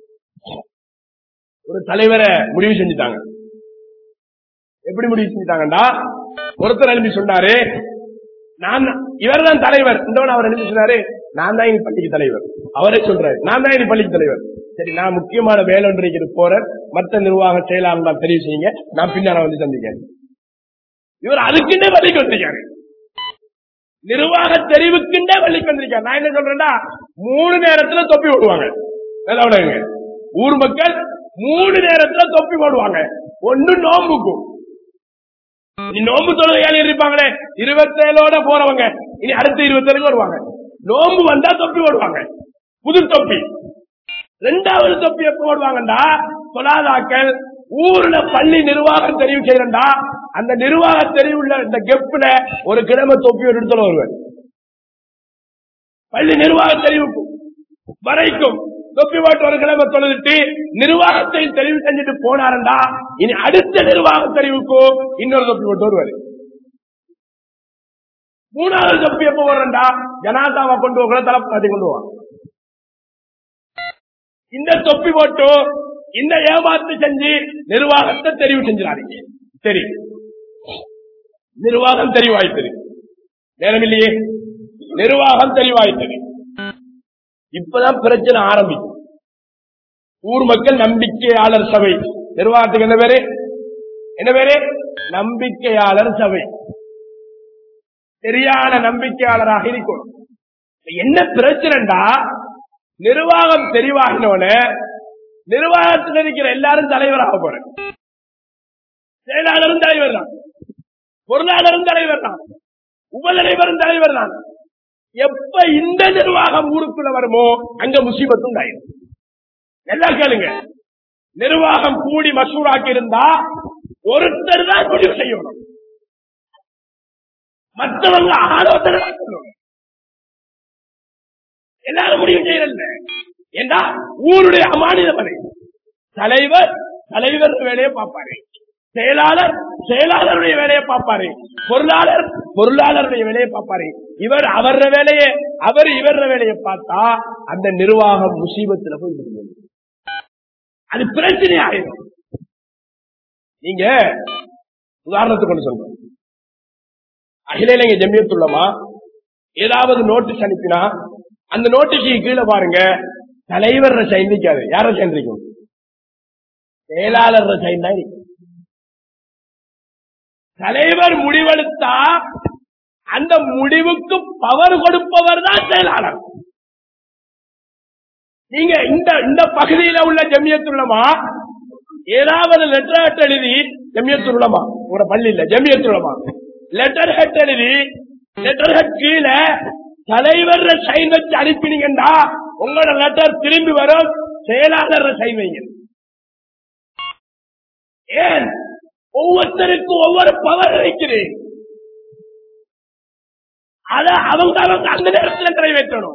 ஒரு தலைவரை முடிவு செஞ்சுட்டாங்க எப்படி முடிவு செஞ்சுட்டாங்கடா ஒருத்தர் எழுப்பி சொன்னாரு நான் இவர் தான் தலைவர் இந்த அவர் எழுப்பி சொன்னாரு நான் தான் எங்க பள்ளிக்கு தலைவர் அவரே சொல்றாரு நான் தான் எங்க பள்ளிக்கு தலைவர் சரி நான் முக்கியமான வேலை ஒன்றைக்கு போறேன் மற்ற நிர்வாக செயலாளர் தான் தெரிவு செய்யுங்க நான் பின்னால வந்து சந்திக்கிறேன் இவர் அதுக்குன்னே பள்ளிக்கு வந்திருக்காரு நிர்வாக தெரிவுக்குண்டே பள்ளிக்கு வந்திருக்காரு நான் என்ன சொல்றேன்னா மூணு நேரத்துல தொப்பி போடுவாங்க நல்லா விடுங்க ஊர் மக்கள் மூணு நேரத்துல தொப்பி போடுவாங்க ஒண்ணு நோம்புக்கும் நீ நோம்பு தொழுகையாளி இருப்பாங்களே இருபத்தேழோட போறவங்க இனி அடுத்த இருபத்தேழுக்கு வருவாங்க நோம்பு வந்தா தொப்பி போடுவாங்க புது தொப்பி ரெண்டாவது தொப்பி எப்ப போடுவாங்கடா சொல்லாதாக்கள் ஊர்ல பள்ளி நிர்வாகம் தெரிவு செய்யறா அந்த நிர்வாக தெரிவுள்ள இந்த கெப்ல ஒரு கிழமை தொப்பி ஒரு இடத்துல வருவேன் பள்ளி நிர்வாக தெரிவுக்கும் வரைக்கும் தொப்பி போட்டு ஒரு கிழமை தொழுதுட்டு நிர்வாகத்தை தெரிவு செஞ்சுட்டு போனாருண்டா இனி அடுத்த நிர்வாக தெரிவுக்கும் இன்னொரு தொப்பி போட்டு வருவாரு மூணாவது தொப்பி எப்ப வர்றா ஜனாதாவை கொண்டு போகிற தலப்பாதி கொண்டு வா இந்த தொப்பி போட்டு இந்த ஏமாத்து செஞ்சு நிர்வாகத்தை தெரிவு செஞ்சிடாதீங்க சரி நிர்வாகம் தெரிவாய்த்தது நேரம் இல்லையே நிர்வாகம் தெரிவாய்த்தது இப்பதான் பிரச்சனை ஆரம்பிக்கும் ஊர் மக்கள் நம்பிக்கையாளர் சபை நிர்வாகத்துக்கு என்ன பேரு என்ன பேரு நம்பிக்கையாளர் சபை சரியான நம்பிக்கையாளராக இருக்கணும் என்ன பிரச்சனைடா நிர்வாகம் தெரிவாகினோட நிர்வாகத்தில் இருக்கிற எல்லாரும் தலைவராக போறேன் செயலாளரும் தலைவர் தான் பொருளாளரும் தலைவர் தான் உபதலைவரும் தலைவர் தான் எப்ப இந்த நிர்வாகம் ஊருக்குள்ள வருமோ அங்க முசீபத்து உண்டாயிரும் எல்லாம் கேளுங்க நிர்வாகம் கூடி மசூராக்கி இருந்தா ஒருத்தர் தான் முடிவு செய்யணும் மற்றவங்க ஆலோசனை தான் சொல்லணும். எல்லாரும் முடிவு செய்யறதில்ல ஏண்டா ஊருடைய அமானிதமனை தலைவர் தலைவர் வேலையை பார்ப்பாரு செயலாளர் செயலாளருடைய வேலையை பார்ப்பாரு பொருளாளர் பொருளாளருடைய வேலையை பார்ப்பாரு இவர் அவர வேலையை அவர் இவர வேலையை பார்த்தா அந்த நிர்வாகம் முசீபத்துல போய் முடியும் அது பிரச்சனை ஆயிடும் நீங்க உதாரணத்துக்கு கொண்டு சொல்றேன் அகில இலங்கை ஜமியத்துள்ளமா ஏதாவது நோட்டீஸ் அனுப்பினா அந்த நோட்டீஸுக்கு கீழே பாருங்க தலைவர் சைன் நிக்காது யார சைன் இருக்கும் செயலாளர் சைன் தான் இருக்கும். தலைவர் முடிவெடுத்தா அந்த முடிவுக்கு பவர் கொடுப்பவர் தான் செயலாளர் நீங்க இந்த இந்த பகுதியில உள்ள ஜமியத்துள்ளமா ஏதாவது லெட்டர் ஹெட் எழுதி ஜமியத்துள்ளமா உங்களோட பள்ளி இல்ல ஜமியத்துள்ளமா லெட்டர் ஹெட் எழுதி லெட்டர் ஹெட் கீழே தலைவர் சைன் வச்சு அனுப்பினீங்கடா உங்களோட லெட்டர் திரும்பி வரும் செயலாளர் சைன் வைங்க ஏன் ஒவ்வொருத்தருக்கும் ஒவ்வொரு பவர் இருக்குது அத அவங்க அவங்க அந்த நேரத்தில் நிறைவேற்றணும்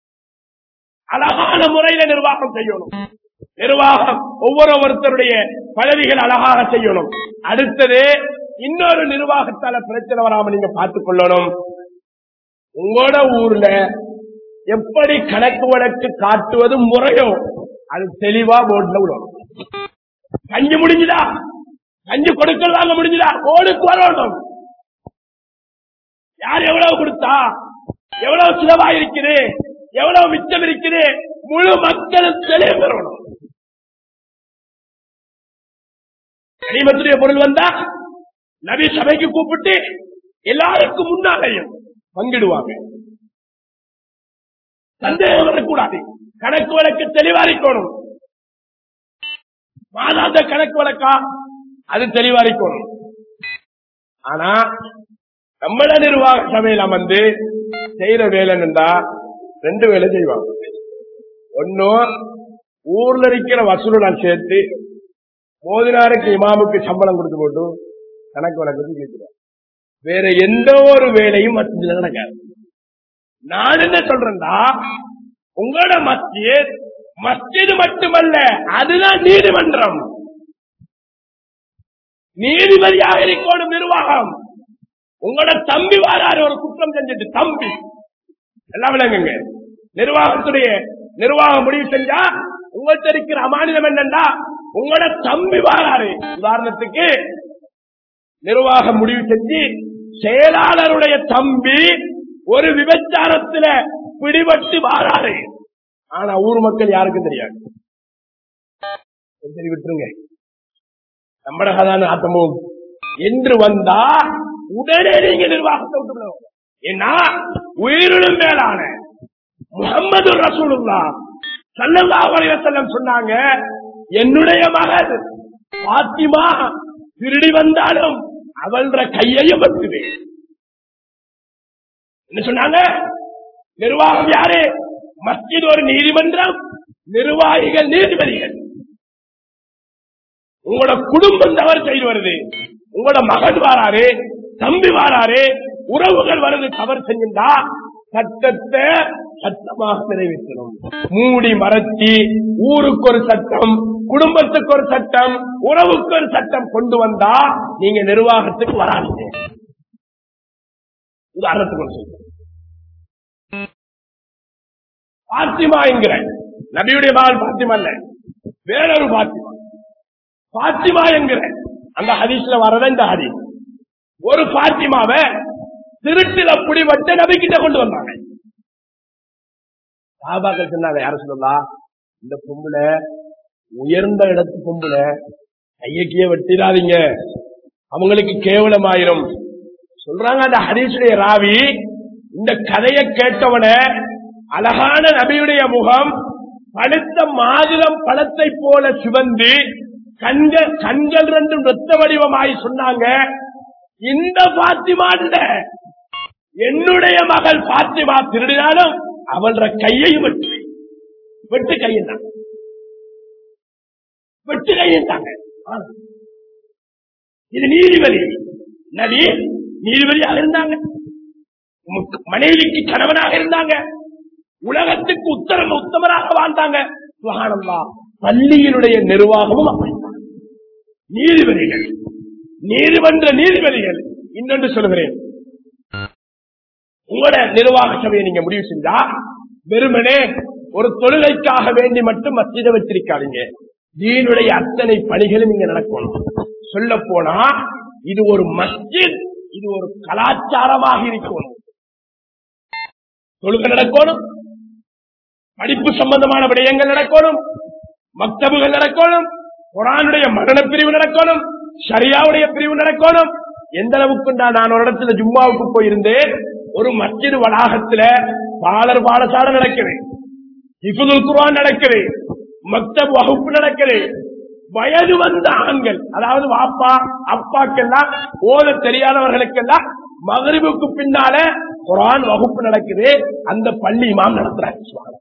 அழகான முறையில நிர்வாகம் செய்யணும் நிர்வாகம் ஒவ்வொரு ஒருத்தருடைய பதவிகள் அழகாக செய்யணும் அடுத்தது இன்னொரு நிர்வாகத்தால பிரச்சனை வராம நீங்க பார்த்துக் கொள்ளணும் உங்களோட ஊர்ல எப்படி கணக்கு வழக்கு காட்டுவது முறையோ அது தெளிவா போர்டுல விடணும் கஞ்சி முடிஞ்சுதா கஞ்சி கொடுக்கலாங்க முடிஞ்சுதா ஓடுக்கு வரணும் யார் எவ்வளவு கொடுத்தா எவ்வளவு சுலபா இருக்குது எவ்வளவு மிச்சம் இருக்குது முழு மக்களும் தெளிவு பெறணும் கனிமத்துடைய பொருள் வந்தா நபி சபைக்கு கூப்பிட்டு எல்லாருக்கும் முன்னாலேயும் பங்கிடுவாங்க சந்தேகம் வரக்கூடாது கணக்கு வழக்கு தெளிவாரிக்கணும் மாதாந்த கணக்கு வழக்கா அது தெளிவாரிக்கணும் ஆனா நம்மள நிர்வாக சபையில் அமர்ந்து செய்யற வேலை இருந்தா ரெண்டு வேலை செய்வாங்க ஒன்னும் ஊர்ல இருக்கிற வசூலுடன் சேர்த்து மோதினாருக்கு இமாமுக்கு சம்பளம் கொடுத்து போட்டு கணக்கு வழக்கு கேட்கிறார் வேற எந்த ஒரு வேலையும் மத்தியில் நடக்காது நான் என்ன சொல்றேன்டா உங்களோட மஸ்ஜித் மஸ்ஜித் மட்டுமல்ல அதுதான் நீதிமன்றம் நீதிபதியாக இருக்கணும் நிர்வாகம் உங்களோட தம்பி வாராரு ஒரு குற்றம் செஞ்சுட்டு தம்பி எல்லாம் விளங்குங்க நிர்வாகத்துடைய நிர்வாகம் முடிவு செஞ்சா உங்கள்கிட்ட இருக்கிற அமானிதம் என்னண்டா உங்களோட தம்பி வாராரு உதாரணத்துக்கு நிர்வாகம் முடிவு செஞ்சு செயலாளருடைய தம்பி ஒரு விபச்சாரத்துல பிடிபட்டு வாராரு ஆனா ஊர் மக்கள் யாருக்கும் தெரியாது சரி விட்டுருங்க நம்மட கதான ஆத்தமும் என்று வந்தா உடனே நீங்க நிர்வாகத்தை விட்டு விடணும். ஏன்னா உயிரினும் மேலான முகமது ரசூலுல்லா சல்லல்லாஹு அலைஹி வஸல்லம் சொன்னாங்க என்னுடைய மகள் பாத்திமா திருடி வந்தாலும் அவள்ற கையையும் வெட்டுவேன் என்ன சொன்னாங்க நிர்வாகம் யாரு மஸ்ஜித் ஒரு நீதிமன்றம் நிர்வாகிகள் நீதிபதிகள் உங்களோட குடும்பம் தவறு செய்து வருது உங்களோட மகன் வாராரு தம்பி வாராரு உறவுகள் வருது தவறு செஞ்சிருந்தா சட்டத்தை சட்டமாக நிறைவேற்றணும் மூடி மறைச்சி ஊருக்கு ஒரு சட்டம் குடும்பத்துக்கு ஒரு சட்டம் உறவுக்கு ஒரு சட்டம் கொண்டு வந்தா நீங்க நிர்வாகத்துக்கு வராதீங்க உதாரணத்துக்கு ஒரு சொல்றேன் பாத்திமா என்கிற நபியுடைய மகள் பாத்திமா இல்ல வேறொரு பாத்திமா பாத்திமா என்கிற அந்த ஹதீஸ்ல வரத இந்த ஹதீஸ் ஒரு பாத்திமாவை திருட்டில பிடிபட்டு நபிக்கிட்ட கொண்டு வந்தாங்க சாபாக்கள் சொன்னாங்க யார சொல்லலாம் இந்த பொம்புல உயர்ந்த இடத்து பொம்புல கையக்கிய வெட்டிடாதீங்க அவங்களுக்கு கேவலமாயிரும் சொல்றாங்க அந்த ஹதீசுடைய ராவி இந்த கதையை கேட்டவன அழகான நபியுடைய முகம் பழுத்த மாதுளம் பழத்தை போல சிவந்து கண்கள் கண்கள் ரெண்டும் ரத்த வடிவமாய் சொன்னாங்க இந்த பாத்திமா இல்ல என்னுடைய மகள் பாத்திமா திருடினாலும் அவள கையையும் வெட்டு வெட்டு கையிட்டாங்க வெட்டு கையிட்டாங்க இது நீதிபதி நபி நீதிபதியாக இருந்தாங்க உமக்கு மனைவிக்கு கணவனாக இருந்தாங்க உலகத்துக்கு உத்தரம் உத்தமராக வாழ்ந்தாங்க சுகானந்தா பள்ளியினுடைய நிர்வாகமும் அப்படித்தான் நீதிபதிகள் நீதிமன்ற நீதிபதிகள் இன்னொன்று சொல்கிறேன் உங்களோட நிர்வாக சபையை நீங்க முடிவு செஞ்சா வெறுமனே ஒரு தொழுகைக்காக வேண்டி மட்டும் மத்திய வச்சிருக்காதீங்க தீனுடைய அத்தனை பணிகளும் இங்க நடக்கணும் சொல்ல போனா இது ஒரு மஸ்ஜித் இது ஒரு கலாச்சாரமாக இருக்கணும் தொழுகை நடக்கணும் படிப்பு சம்பந்தமான விடயங்கள் நடக்கணும் மக்தபுகள் நடக்கணும் குரானுடைய மரண பிரிவு நடக்கணும் ஷரியாவுடைய பிரிவு நடக்கணும் எந்த அளவுக்கு நான் ஒரு இடத்துல ஜும்மாவுக்கு போயிருந்தேன் ஒரு மஸ்ஜித் வளாகத்துல பாலர் பாடசாலை நடக்குது இஃபுதுல் குர்ஆன் நடக்குது மக்தப் வகுப்பு நடக்குது வயது வந்த ஆண்கள் அதாவது வாப்பா அப்பாக்கெல்லாம் ஓத தெரியாதவர்களுக்கெல்லாம் மகரிபுக்கு பின்னால குரான் வகுப்பு நடக்குது அந்த பள்ளி இமாம் நடத்துறாங்க சுப்ஹானல்லாஹ்.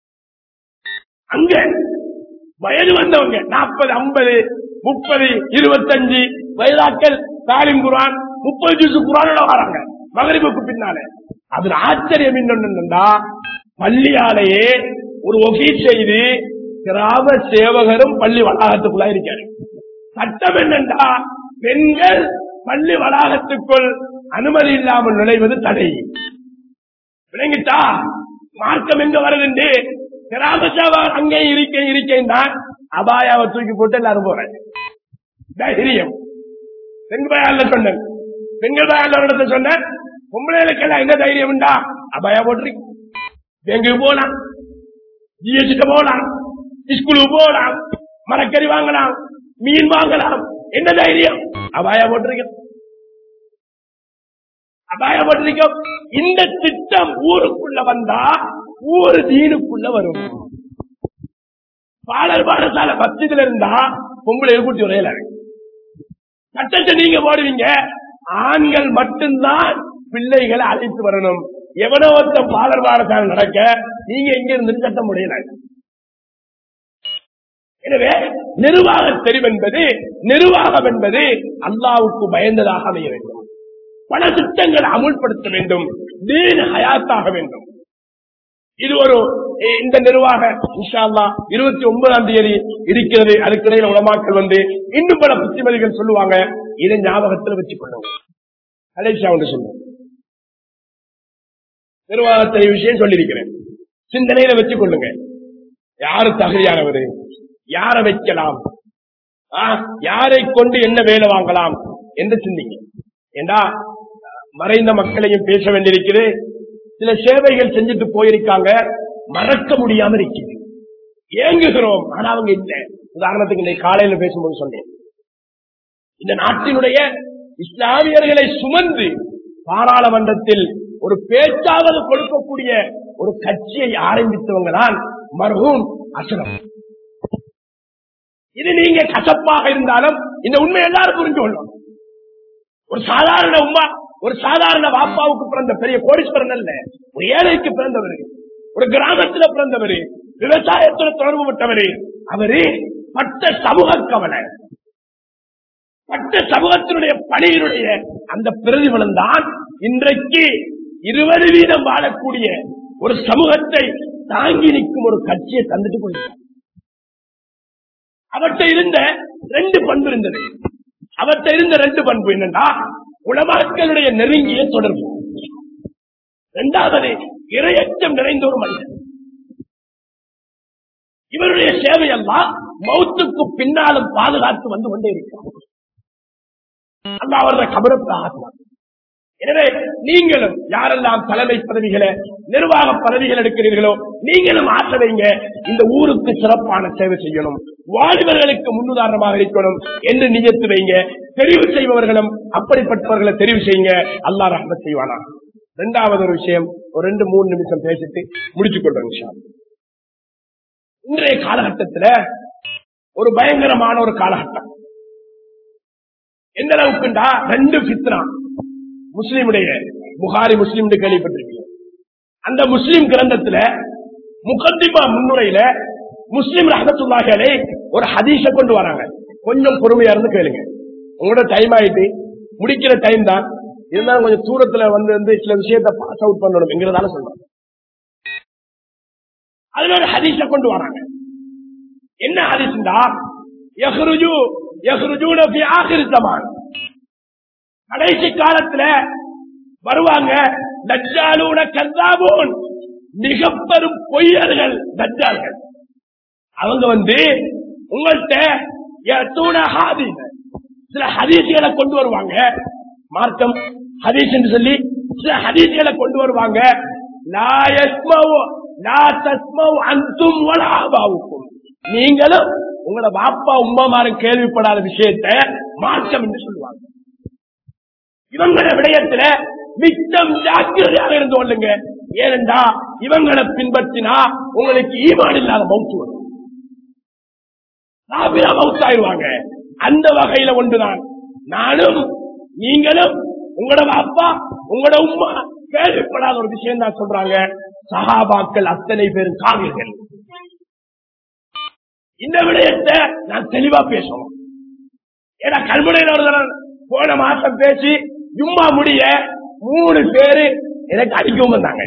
அங்க வயது வந்தவங்க நாற்பது ஐம்பது முப்பது இருபத்தஞ்சு வயதாக்கள் தாலிம் குரான் முப்பது ஜூசு குரானோட வராங்க மகரிபுக்கு பின்னால அதுல ஆச்சரியம் என்னன்னா பள்ளியாலேயே ஒரு ஒஃபீஸ் செய்து கிராம சேவகரும் பள்ளி வளாகத்துக்குள்ள இருக்காரு சட்டம் என்னண்டா பெண்கள் பள்ளி வளாகத்துக்குள் அனுமதி இல்லாமல் நுழைவது தடை விளங்கிட்டா மார்க்கம் எங்க வருதுண்டு கிராம சேவகர் அங்கே இருக்க இருக்கேன் தான் அபாயாவை தூக்கி போட்டு எல்லாரும் போறேன் தைரியம் பெண் பயால சொன்னேன் பெண்கள் பயால இடத்த சொன்னேன் பொம்பளைகளுக்கெல்லாம் என்ன தைரியம் உண்டா அபாயா போட்டிருக்கு பேங்குக்கு போலாம் ஜிஎஸ்டி போலாம் ஸ்கூலுக்கு போகலாம் மரக்கறி வாங்கலாம் மீன் வாங்கலாம் என்ன தைரியம் அபாயா போட்டிருக்கோம் அபாயா போட்டிருக்கோம் இந்த திட்டம் ஊருக்குள்ள வந்தா ஊரு தீனுக்குள்ள வரும் பாடல் பாடசால பத்துக்குள்ள இருந்தா பொம்பளை கூட்டி உரையில சட்டத்தை நீங்க போடுவீங்க ஆண்கள் மட்டும்தான் பிள்ளைகளை அழைத்து வரணும் எவனோ ஒருத்த பாடல் பாடசாலை நடக்க நீங்க இங்க இருந்து சட்டம் முடியல எனவே நிர்வாக தெரிவென்பது நிர்வாகம் என்பது அல்லாவுக்கு பயந்ததாக அமைய வேண்டும் பல திட்டங்களை அமுல்படுத்த வேண்டும் தீன் ஹயாத்தாக வேண்டும் இது ஒரு இ- இந்த நிர்வாக இன்ஷா அல்லாஹ் இருபத்தி ஒன்பதாம் தேதி இருக்கிறது அதுக்கிடையில் உலமாக்கள் வந்து இன்னும் பல புத்திமதிகள் சொல்லுவாங்க இதை ஞாபகத்தில் வச்சுக் கொள்ளும் கடைசியா ஒன்று சொல்லுவோம் நிர்வாகத்தை விஷயம் சொல்லியிருக்கிறேன் சிந்தனையில வச்சுக் கொள்ளுங்க யாரு தகுதியானவர் யாரை வைக்கலாம் ஆ, யாரை கொண்டு என்ன வேலை வாங்கலாம் என்று சிந்திங்க ஏண்டா மறைந்த மக்களையும் பேச வேண்டியிருக்குது சில சேவைகள் செஞ்சுட்டு போயிருக்காங்க மறக்க முடியாம இருக்குது ஏங்குகிறோம் ஆனா அவங்க இல்ல உதாரணத்துக்கு இன்னைக்கு காலையில பேசும்போது சொன்னேன் இந்த நாட்டினுடைய இஸ்லாமியர்களை சுமந்து பாராளுமன்றத்தில் ஒரு பேச்சாவது கொடுக்கக்கூடிய ஒரு கட்சியை ஆரம்பித்தவங்க தான் மர்ஹூம் அசலம் இது நீங்க கசப்பாக இருந்தாலும் இந்த உண்மை எல்லாரும் புரிஞ்சு கொள்ளும் ஒரு சாதாரண உமா ஒரு சாதாரண பாப்பாவுக்கு பிறந்த பெரிய கோடீஸ்வரன் அல்ல ஒரு ஏழைக்கு பிறந்தவர் ஒரு கிராமத்துல பிறந்தவர் விவசாயத்துல தொடர்பு பட்டவர் அவரு பட்ட சமூக கவலை பட்ட சமூகத்தினுடைய பணியினுடைய அந்த பிரதிபலன் தான் இன்றைக்கு இருபது வீதம் வாழக்கூடிய ஒரு சமூகத்தை தாங்கி நிற்கும் ஒரு கட்சியை தந்துட்டு போயிருக்கார் அவர்கிட்ட இருந்த ரெண்டு பண்பு இருந்தது அவர்கிட்ட இருந்த ரெண்டு பண்பு என்னன்னா உலமாக்களுடைய நெருங்கிய தொடர்பு இரண்டாவது இரையச்சம் நிறைந்த ஒரு மனிதன் இவருடைய சேவையெல்லாம் மௌத்துக்கு பின்னாலும் பாதுகாத்து வந்து கொண்டே இருக்கிறார் அல்ல அவரது கபரத்தாக எனவே நீங்களும் யாரெல்லாம் தலைமை பதவிகளை நிர்வாக பதவிகள் எடுக்கிறீர்களோ நீங்களும் ஆசை வைங்க இந்த ஊருக்கு சிறப்பான சேவை செய்யணும் வாலிபர்களுக்கு முன்னுதாரணமாக இருக்கணும் என்று நியத்து வைங்க தெரிவு செய்பவர்களும் அப்படிப்பட்டவர்களை தெரிவு செய்யுங்க அல்லாஹ் ரஹ்மத் செய்வானா இரண்டாவது ஒரு விஷயம் ஒரு ரெண்டு மூணு நிமிஷம் பேசிட்டு முடிச்சுக் கொள்றோம் இன்ஷா அல்லாஹ். இன்றைய காலகட்டத்துல ஒரு பயங்கரமான ஒரு காலகட்டம் எந்த அளவுக்குண்டா ரெண்டு பித்னா முஸ்லிமுடைய புகாரி முஸ்லிம் கேள்விப்பட்டிருக்கீங்க அந்த முஸ்லிம் கிரந்தத்துல முகத்திமா முன்னுரையில முஸ்லிம் ரஹமத்துல்லாஹே ஒரு ஹதீஸ கொண்டு வராங்க கொஞ்சம் பொறுமையா இருந்து கேளுங்க உங்களோட டைம் ஆயிட்டு முடிக்கிற டைம் தான் இருந்தாலும் கொஞ்சம் தூரத்துல வந்து வந்து சில விஷயத்தை பாஸ் அவுட் பண்ணணும் என்கிறதால சொல்றாங்க அதுல ஒரு ஹதீஸ கொண்டு வராங்க என்ன ஹதீஸ்டா யஹ்ருஜு யஹ்ருஜூன ஃபி ஆகிர் ஜமான் கடைசி காலத்துல வருவாங்க தஜ்ஜாலூன கல்லாபூன் மிக பெரும் பொய்யர்கள் தஜ்ஜால்கள் அவங்க வந்து உங்கள்கிட்ட யத்தூன ஹாதீஸ் சில ஹதீஸ்களை கொண்டு வருவாங்க மார்க்கம் ஹதீஸ் என்று சொல்லி சில ஹதீஸ்களை கொண்டு வருவாங்க லா யஸ்மவு லா தஸ்மவு அன்தும் வலா ஆபாவுக்கும் நீங்களும் உங்களோட பாப்பா உமாமாரும் கேள்விப்படாத விஷயத்தை மார்க்கம் என்று சொல்லுவாங்க இவங்கள விடயத்துல மிச்சம் ஜாக்கிரதையாக இருந்து கொள்ளுங்க ஏனென்றா இவங்களை பின்பற்றினா உங்களுக்கு ஈமான் இல்லாத மவுத்து வரும் நாபிரா மவுத்தாயிருவாங்க அந்த வகையில ஒன்றுதான் நானும் நீங்களும் உங்களோட அப்பா உங்களோட உம்மா கேள்விப்படாத ஒரு விஷயம் தான் சொல்றாங்க சஹாபாக்கள் அத்தனை பேரும் காவிர்கள் இந்த விடயத்தை நான் தெளிவா பேசணும் ஏன்னா கல்முனையில் ஒரு தடவை போன மாசம் பேசி ஜும்மா முடிய மூணு பேரு எனக்கு அடிக்கவும் வந்தாங்க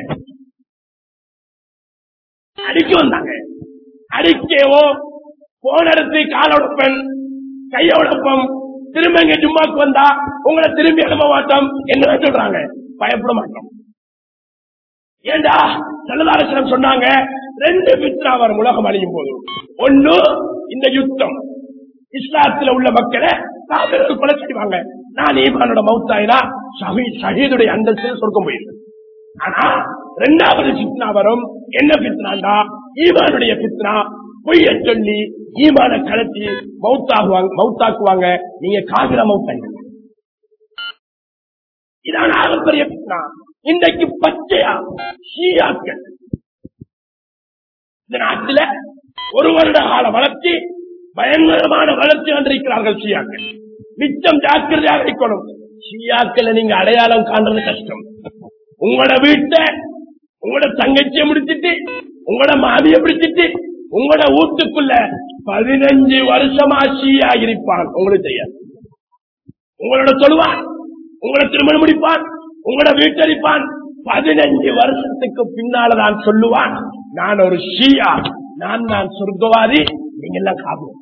அடிக்க வந்தாங்க அடிக்கவோ போன இடத்து காலோடப்பன் கையோடப்பம் திரும்ப இங்க ஜும்மாக்கு வந்தா உங்களை திரும்பி எழுப்ப மாட்டோம் என்ன சொல்றாங்க பயப்பட மாட்டோம் ஏண்டா செல்லதாரசனம் சொன்னாங்க ரெண்டு பித்ரா வரும் உலகம் அழியும் போது ஒண்ணு இந்த யுத்தம் இஸ்லாத்துல உள்ள மக்களை காவிரர்கள் கொலை செய்வாங்க நான் ஈமானோட மௌத்தாயினா ஷஹீதுடைய அந்தஸ்தில் சொர்க்கம் போயிருக்கேன் ஆனா ரெண்டாவது பித்னா வரும் என்ன பித்னாண்டா ஈமானுடைய பித்னா பொய்ய சொல்லி ஈமான கலத்தி மௌத்தாகுவாங்க மௌத்தாக்குவாங்க நீங்க காவிர மௌத்தாங்க இதான் ஆகப்பெரிய பித்னா. இன்றைக்கு பச்சையா ஷியாக்கள் இந்த நாட்டில ஒரு வருட கால வளர்ச்சி பயங்கரமான வளர்ச்சி கண்டிருக்கிறார்கள் ஷியாக்கள் மிச்சம் ஜாக்கிரதையாக இருக்கணும் ஷியாக்களை நீங்க அடையாளம் காண்றது கஷ்டம் உங்களோட வீட்டை உங்களோட தங்கச்சியை முடிச்சிட்டு உங்களோட மாமியை பிடிச்சிட்டு உங்களோட வீட்டுக்குள்ள பதினஞ்சு வருஷமா ஷியா இருப்பான் உங்களுக்கு தெரியாது உங்களோட சொல்லுவான் உங்களோட திருமணம் முடிப்பான் உங்களோட வீட்டடிப்பான் பதினஞ்சு வருஷத்துக்கு பின்னால நான் சொல்லுவான் நான் ஒரு ஷியா நான் நான் சொர்க்கவாதி நீங்க எல்லாம் காப்போம்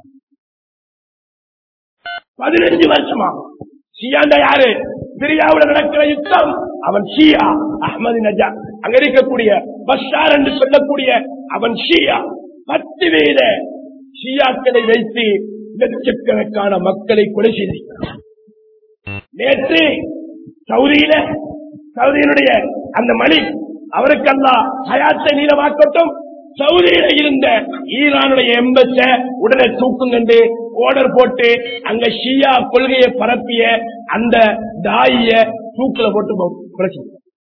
பதினஞ்சு வருஷமாகும் ஷியாண்ட யாரு சிரியாவுல நடக்கிற யுத்தம் அவன் ஷியா அஹமது நஜா அங்க இருக்கக்கூடிய பஷார் என்று சொல்லக்கூடிய அவன் ஷியா பத்து வீத ஷியாக்களை வைத்து லட்சக்கணக்கான மக்களை கொலை செய்திருக்கிறான் நேற்று சவுதியில சவுதியினுடைய அந்த மணி அவருக்கு அல்லா ஹயாத்தை நீளமாக்கட்டும் சவுதியில இருந்த ஈரானுடைய எம்பஸ உடனே தூக்கும் கண்டு ஓர்டர் போட்டு அங்க ஷியா கொள்கையை பரப்பிய அந்த தாயிய தூக்குல போட்டு குறைச்சு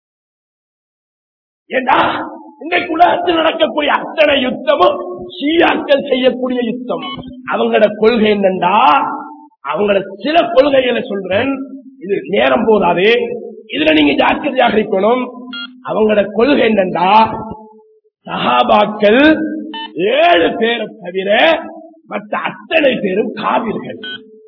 ஏண்டா இன்றைக்கு உலகத்தில் நடக்கக்கூடிய அத்தனை யுத்தமும் ஷியாக்கள் செய்யக்கூடிய யுத்தம் அவங்களோட கொள்கை என்னண்டா அவங்களோட சில கொள்கைகளை சொல்றேன் இது நேரம் போதாது இதுல நீங்க ஜாக்கிரதையாக இருக்கணும் அவங்களோட கொள்கை என்னண்டா சஹாபாக்கள் ஏழு பேரை தவிர மற்ற அத்தனை பேரும் காவிர்கள்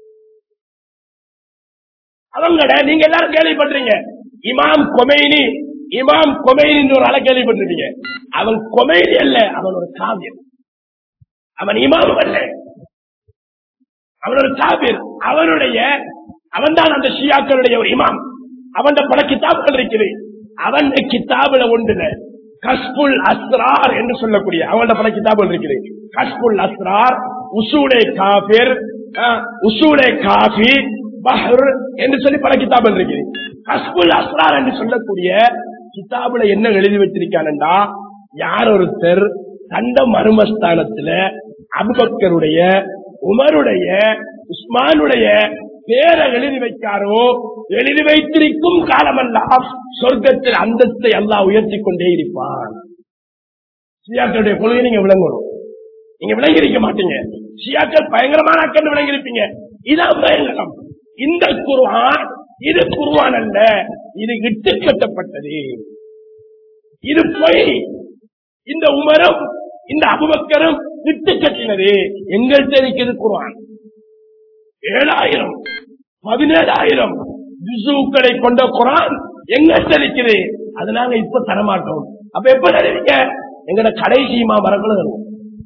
அவங்கள நீங்க எல்லாரும் கேள்விப்பட்டீங்க இமாம் கொமைனி இமாம் கொமைனி ஒரு ஆளை கேள்விப்பட்டிருக்கீங்க அவன் கொமைனி அல்ல அவன் ஒரு காவியர் அவன் இமாம் அல்ல அவன் ஒரு காவிர் அவனுடைய அவன் தான் அந்த ஷியாக்களுடைய ஒரு இமாம் அவன் பல கிதாபுகள் இருக்குது அவன் கிதாபுல ஒன்றுல கஸ்புல் அஸ்ரார் என்று சொல்லக்கூடிய அவனோட பல கிதாபுகள் இருக்குது கஸ்புல் அஸ்ரார் உசூலே காபிர் அஹ், உசூலே காபி பஹர் என்று சொல்லி பல கிதாபுகள் இருக்குது கஸ்புல் அஸ்ரார் என்று சொல்லக்கூடிய கிதாபுல என்ன எழுதி வச்சிருக்கானண்டா யார் ஒருத்தர் தண்ட மர்மஸ்தானத்துல அபுபக்கருடைய உமருடைய உஸ்மானுடைய பேரை எழுதி வைக்காரோ எழுதி வைத்திருக்கும் காலமெல்லாம் சொர்க்கத்தில் அந்தஸ்தை அல்லாஹ் உயர்த்தி கொண்டே இருப்பான் சியாக்களுடைய கொள்கை நீங்க விளங்கணும் நீங்க விளங்கி இருக்க மாட்டீங்க சியாக்கள் பயங்கரமான அக்கண்டு விளங்கி இருப்பீங்க இதான் பயங்கரம் இந்த குருவான் இது குருவான் அல்ல இது இட்டு கட்டப்பட்டது இது பொய் இந்த உமரும் இந்த அபுபக்கரும் இட்டு கட்டினது எங்கள்கிட்ட இருக்கிறது குர்ஆன் ஏழாயிரம் பதினேழாயிரம் ஜுசுக்களை கொண்ட குரான் எங்க இருக்குது அது நாங்க இப்ப தரமாட்டோம் அப்ப எப்ப தருவீங்க எங்கட கடைசியுமா வரக்குள்ள தருவோம்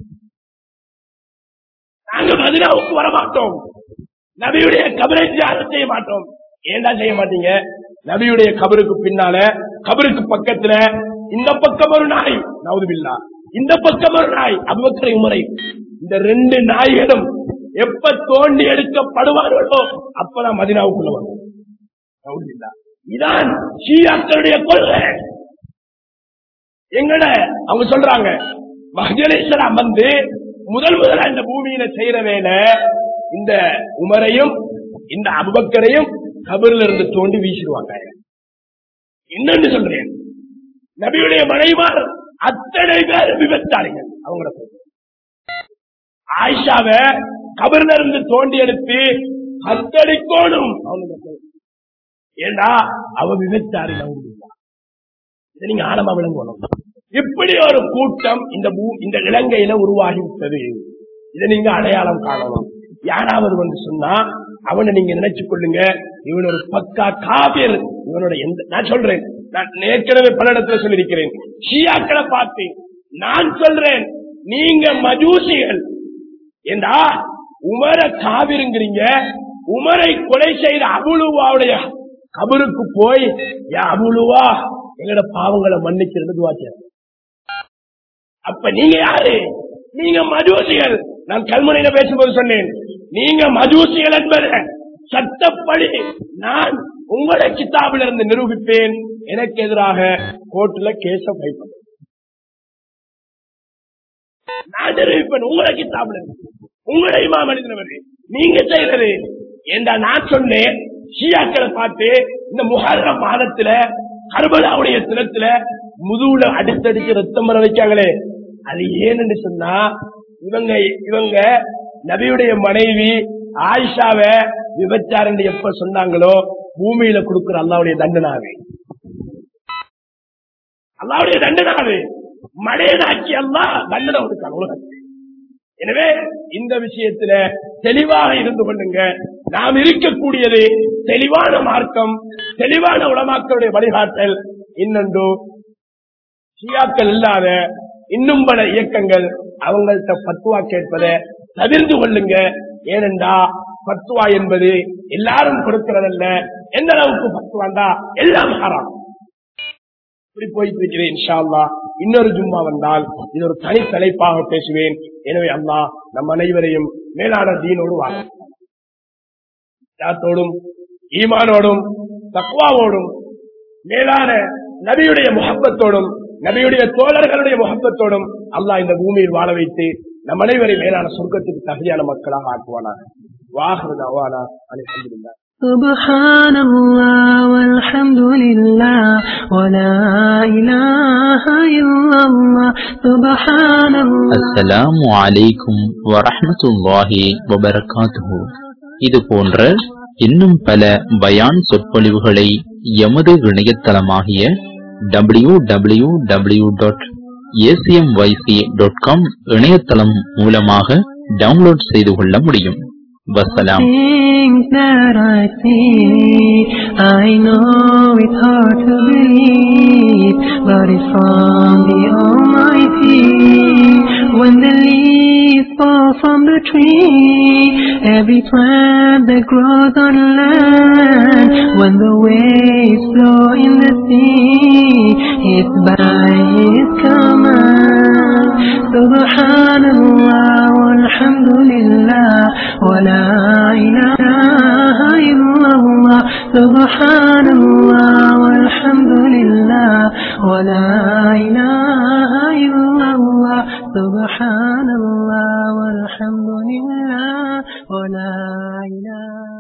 நாங்க மதினாவுக்கு வரமாட்டோம் நபியுடைய கபரை தியானம் செய்ய மாட்டோம் ஏண்டா செய்ய மாட்டீங்க நபியுடைய கபருக்கு பின்னால கபருக்கு பக்கத்துல இந்த பக்கம் ஒரு நாய் நவுதுபில்லா இந்த பக்கம் ஒரு நாய் அபுபக்கரை உமரை இந்த ரெண்டு நாய்களும் எப்ப தோண்டி எடுக்கப்படுவார்களோ அப்பதான் மதினாவுக்குள்ள வரும் நவுதுபில்லா. இதான் ஷியாக்களுடைய கொள்கை எங்கட அவங்க சொல்றாங்க மகஜலேஸ்வரம் வந்து முதல் முதலா இந்த பூமியில செய்யற வேலை இந்த உமரையும் இந்த அபுபக்கரையும் கபரில் இருந்து தோண்டி வீசிடுவாங்க இன்னொன்னு சொல்றேன் நபியுடைய மனைவார் அத்தனை பேர் விபத்தாரிகள் அவங்கள சொல்றேன். ஆயிஷாவ கபரில் இருந்து தோண்டி எடுத்து அத்தடிக்கோணும் அவங்க சொல்றேன். ஏண்டா அவ விபச்சாரி இதை நீங்க ஆழமா விளங்கணும் இப்படி ஒரு கூட்டம் இந்த பூ- இந்த இலங்கையில உருவாகி விட்டது இதை நீங்க அடையாளம் காணலாம் யாராவது வந்து சொன்னா அவனை நீங்க நினைச்சு கொள்ளுங்க இவன் ஒரு பக்கா காவியர் இவனோட எந்த நான் சொல்றேன் நான் ஏற்கனவே பல இடத்துல சொல்லியிருக்கிறேன் ஷியாக்களை பார்த்து நான் சொல்றேன் நீங்க மஜூசிகள் ஏண்டா உமர காவிருங்கிறீங்க உமரை கொலை செய்த அபுலுவாவுடைய கபருக்கு போய் யா அபுலுவா எங்கட பாவங்களை மன்னிக்கிறது துவாச்சேன் அப்ப நீங்க யாரு நீங்க மஜூசிகள் நான் கல்முனையில பேசும்போது சொன்னேன் நீங்க மஜூசிகள் என்பது சட்டப்படி நான் உங்களை கித்தாபில் இருந்து நிரூபிப்பேன் எனக்கு எதிராக கோர்ட்ல கேஸ ஃபைல் பண்ண நான் தெரிவிப்பேன் உங்களை கிட்டாமல் உங்களை இமாம் எழுதினவர் நீங்க செய்யறது ஏண்டா நான் சொன்னேன் ஷியாக்களை பார்த்து இந்த முஹர்ரம் மாதத்துல கர்பலாவுடைய தினத்துல முதுகுல அடுத்தடிச்சு ரத்தம் வர வைக்காங்களே அது ஏன்னு சொன்னா இவங்க இவங்க நபியுடைய மனைவி ஆயிஷாவ விபச்சாரம் எப்ப சொன்னாங்களோ பூமியில கொடுக்கிற அல்லாவுடைய தண்டனாவே அல்லாவுடைய தண்டனாவே மழையனாக்கி அல்லா தண்டனை கொடுக்காங்க உலகத்தில் எனவே இந்த விஷயத்துல தெளிவாக இருந்து கொள்ளுங்க நாம் இருக்கக்கூடியது தெளிவான மார்க்கம் தெளிவான உலமாக்களுடைய வழிகாட்டல் இன்னொன்று ஷியாக்கள் இல்லாத இன்னும் பல இயக்கங்கள் அவங்கள்ட்ட பத்துவா கேட்பதை தவிர்த்து கொள்ளுங்க ஏனென்றா பத்துவா என்பது எல்லாரும் கொடுக்கிறதல்ல எந்த அளவுக்கு பத்துவாண்டா எல்லாம் ஹராம் இப்படி போயிட்டு இருக்கிறேன் இன்ஷா அல்லாஹ் இன்னொரு ஜும்மா வந்தால் இது ஒரு தனி தலைப்பாக பேசுவேன் எனவே அல்லாஹ் நம் அனைவரையும் மேலான தீனோடு வாழ இஸ்லாத்தோடும் ஈமானோடும் தக்வாவோடும் மேலான நபியுடைய முகப்பத்தோடும் நபியுடைய தோழர்களுடைய முகப்பத்தோடும் அல்லாஹ் இந்த பூமியில் வாழ வைத்து நம் அனைவரையும் மேலான சொர்க்கத்துக்கு தகுதியான மக்களாக ஆக்குவானாக வாகன அவானா அனைத்து سبحان الله والحمد لله ولا إله إلا الله سبحان الله அஸ்ஸலாமு அலைக்கும் வரஹ்மத்துல்லாஹி வபரகாத்துஹு இது போன்ற இன்னும் பல பயான் சொற்பொழிவுகளை எமது இணையதளமாகிய W W W dot ACMYC dot com இணையதளம் மூலமாக டவுன்லோட் செய்து கொள்ள முடியும் வசலாம் Things that I see, I know it's hard to believe, but it's from the Almighty. When the leaves fall from the tree, every plant that grows on land, when the waves flow in the sea, it's by His command. Subhanallah walhamdulillah wa la ilaha illallah. Subhanallah walhamdulillah wa la ilaha illallah. Subhanallah walhamdulillah wa la ilaha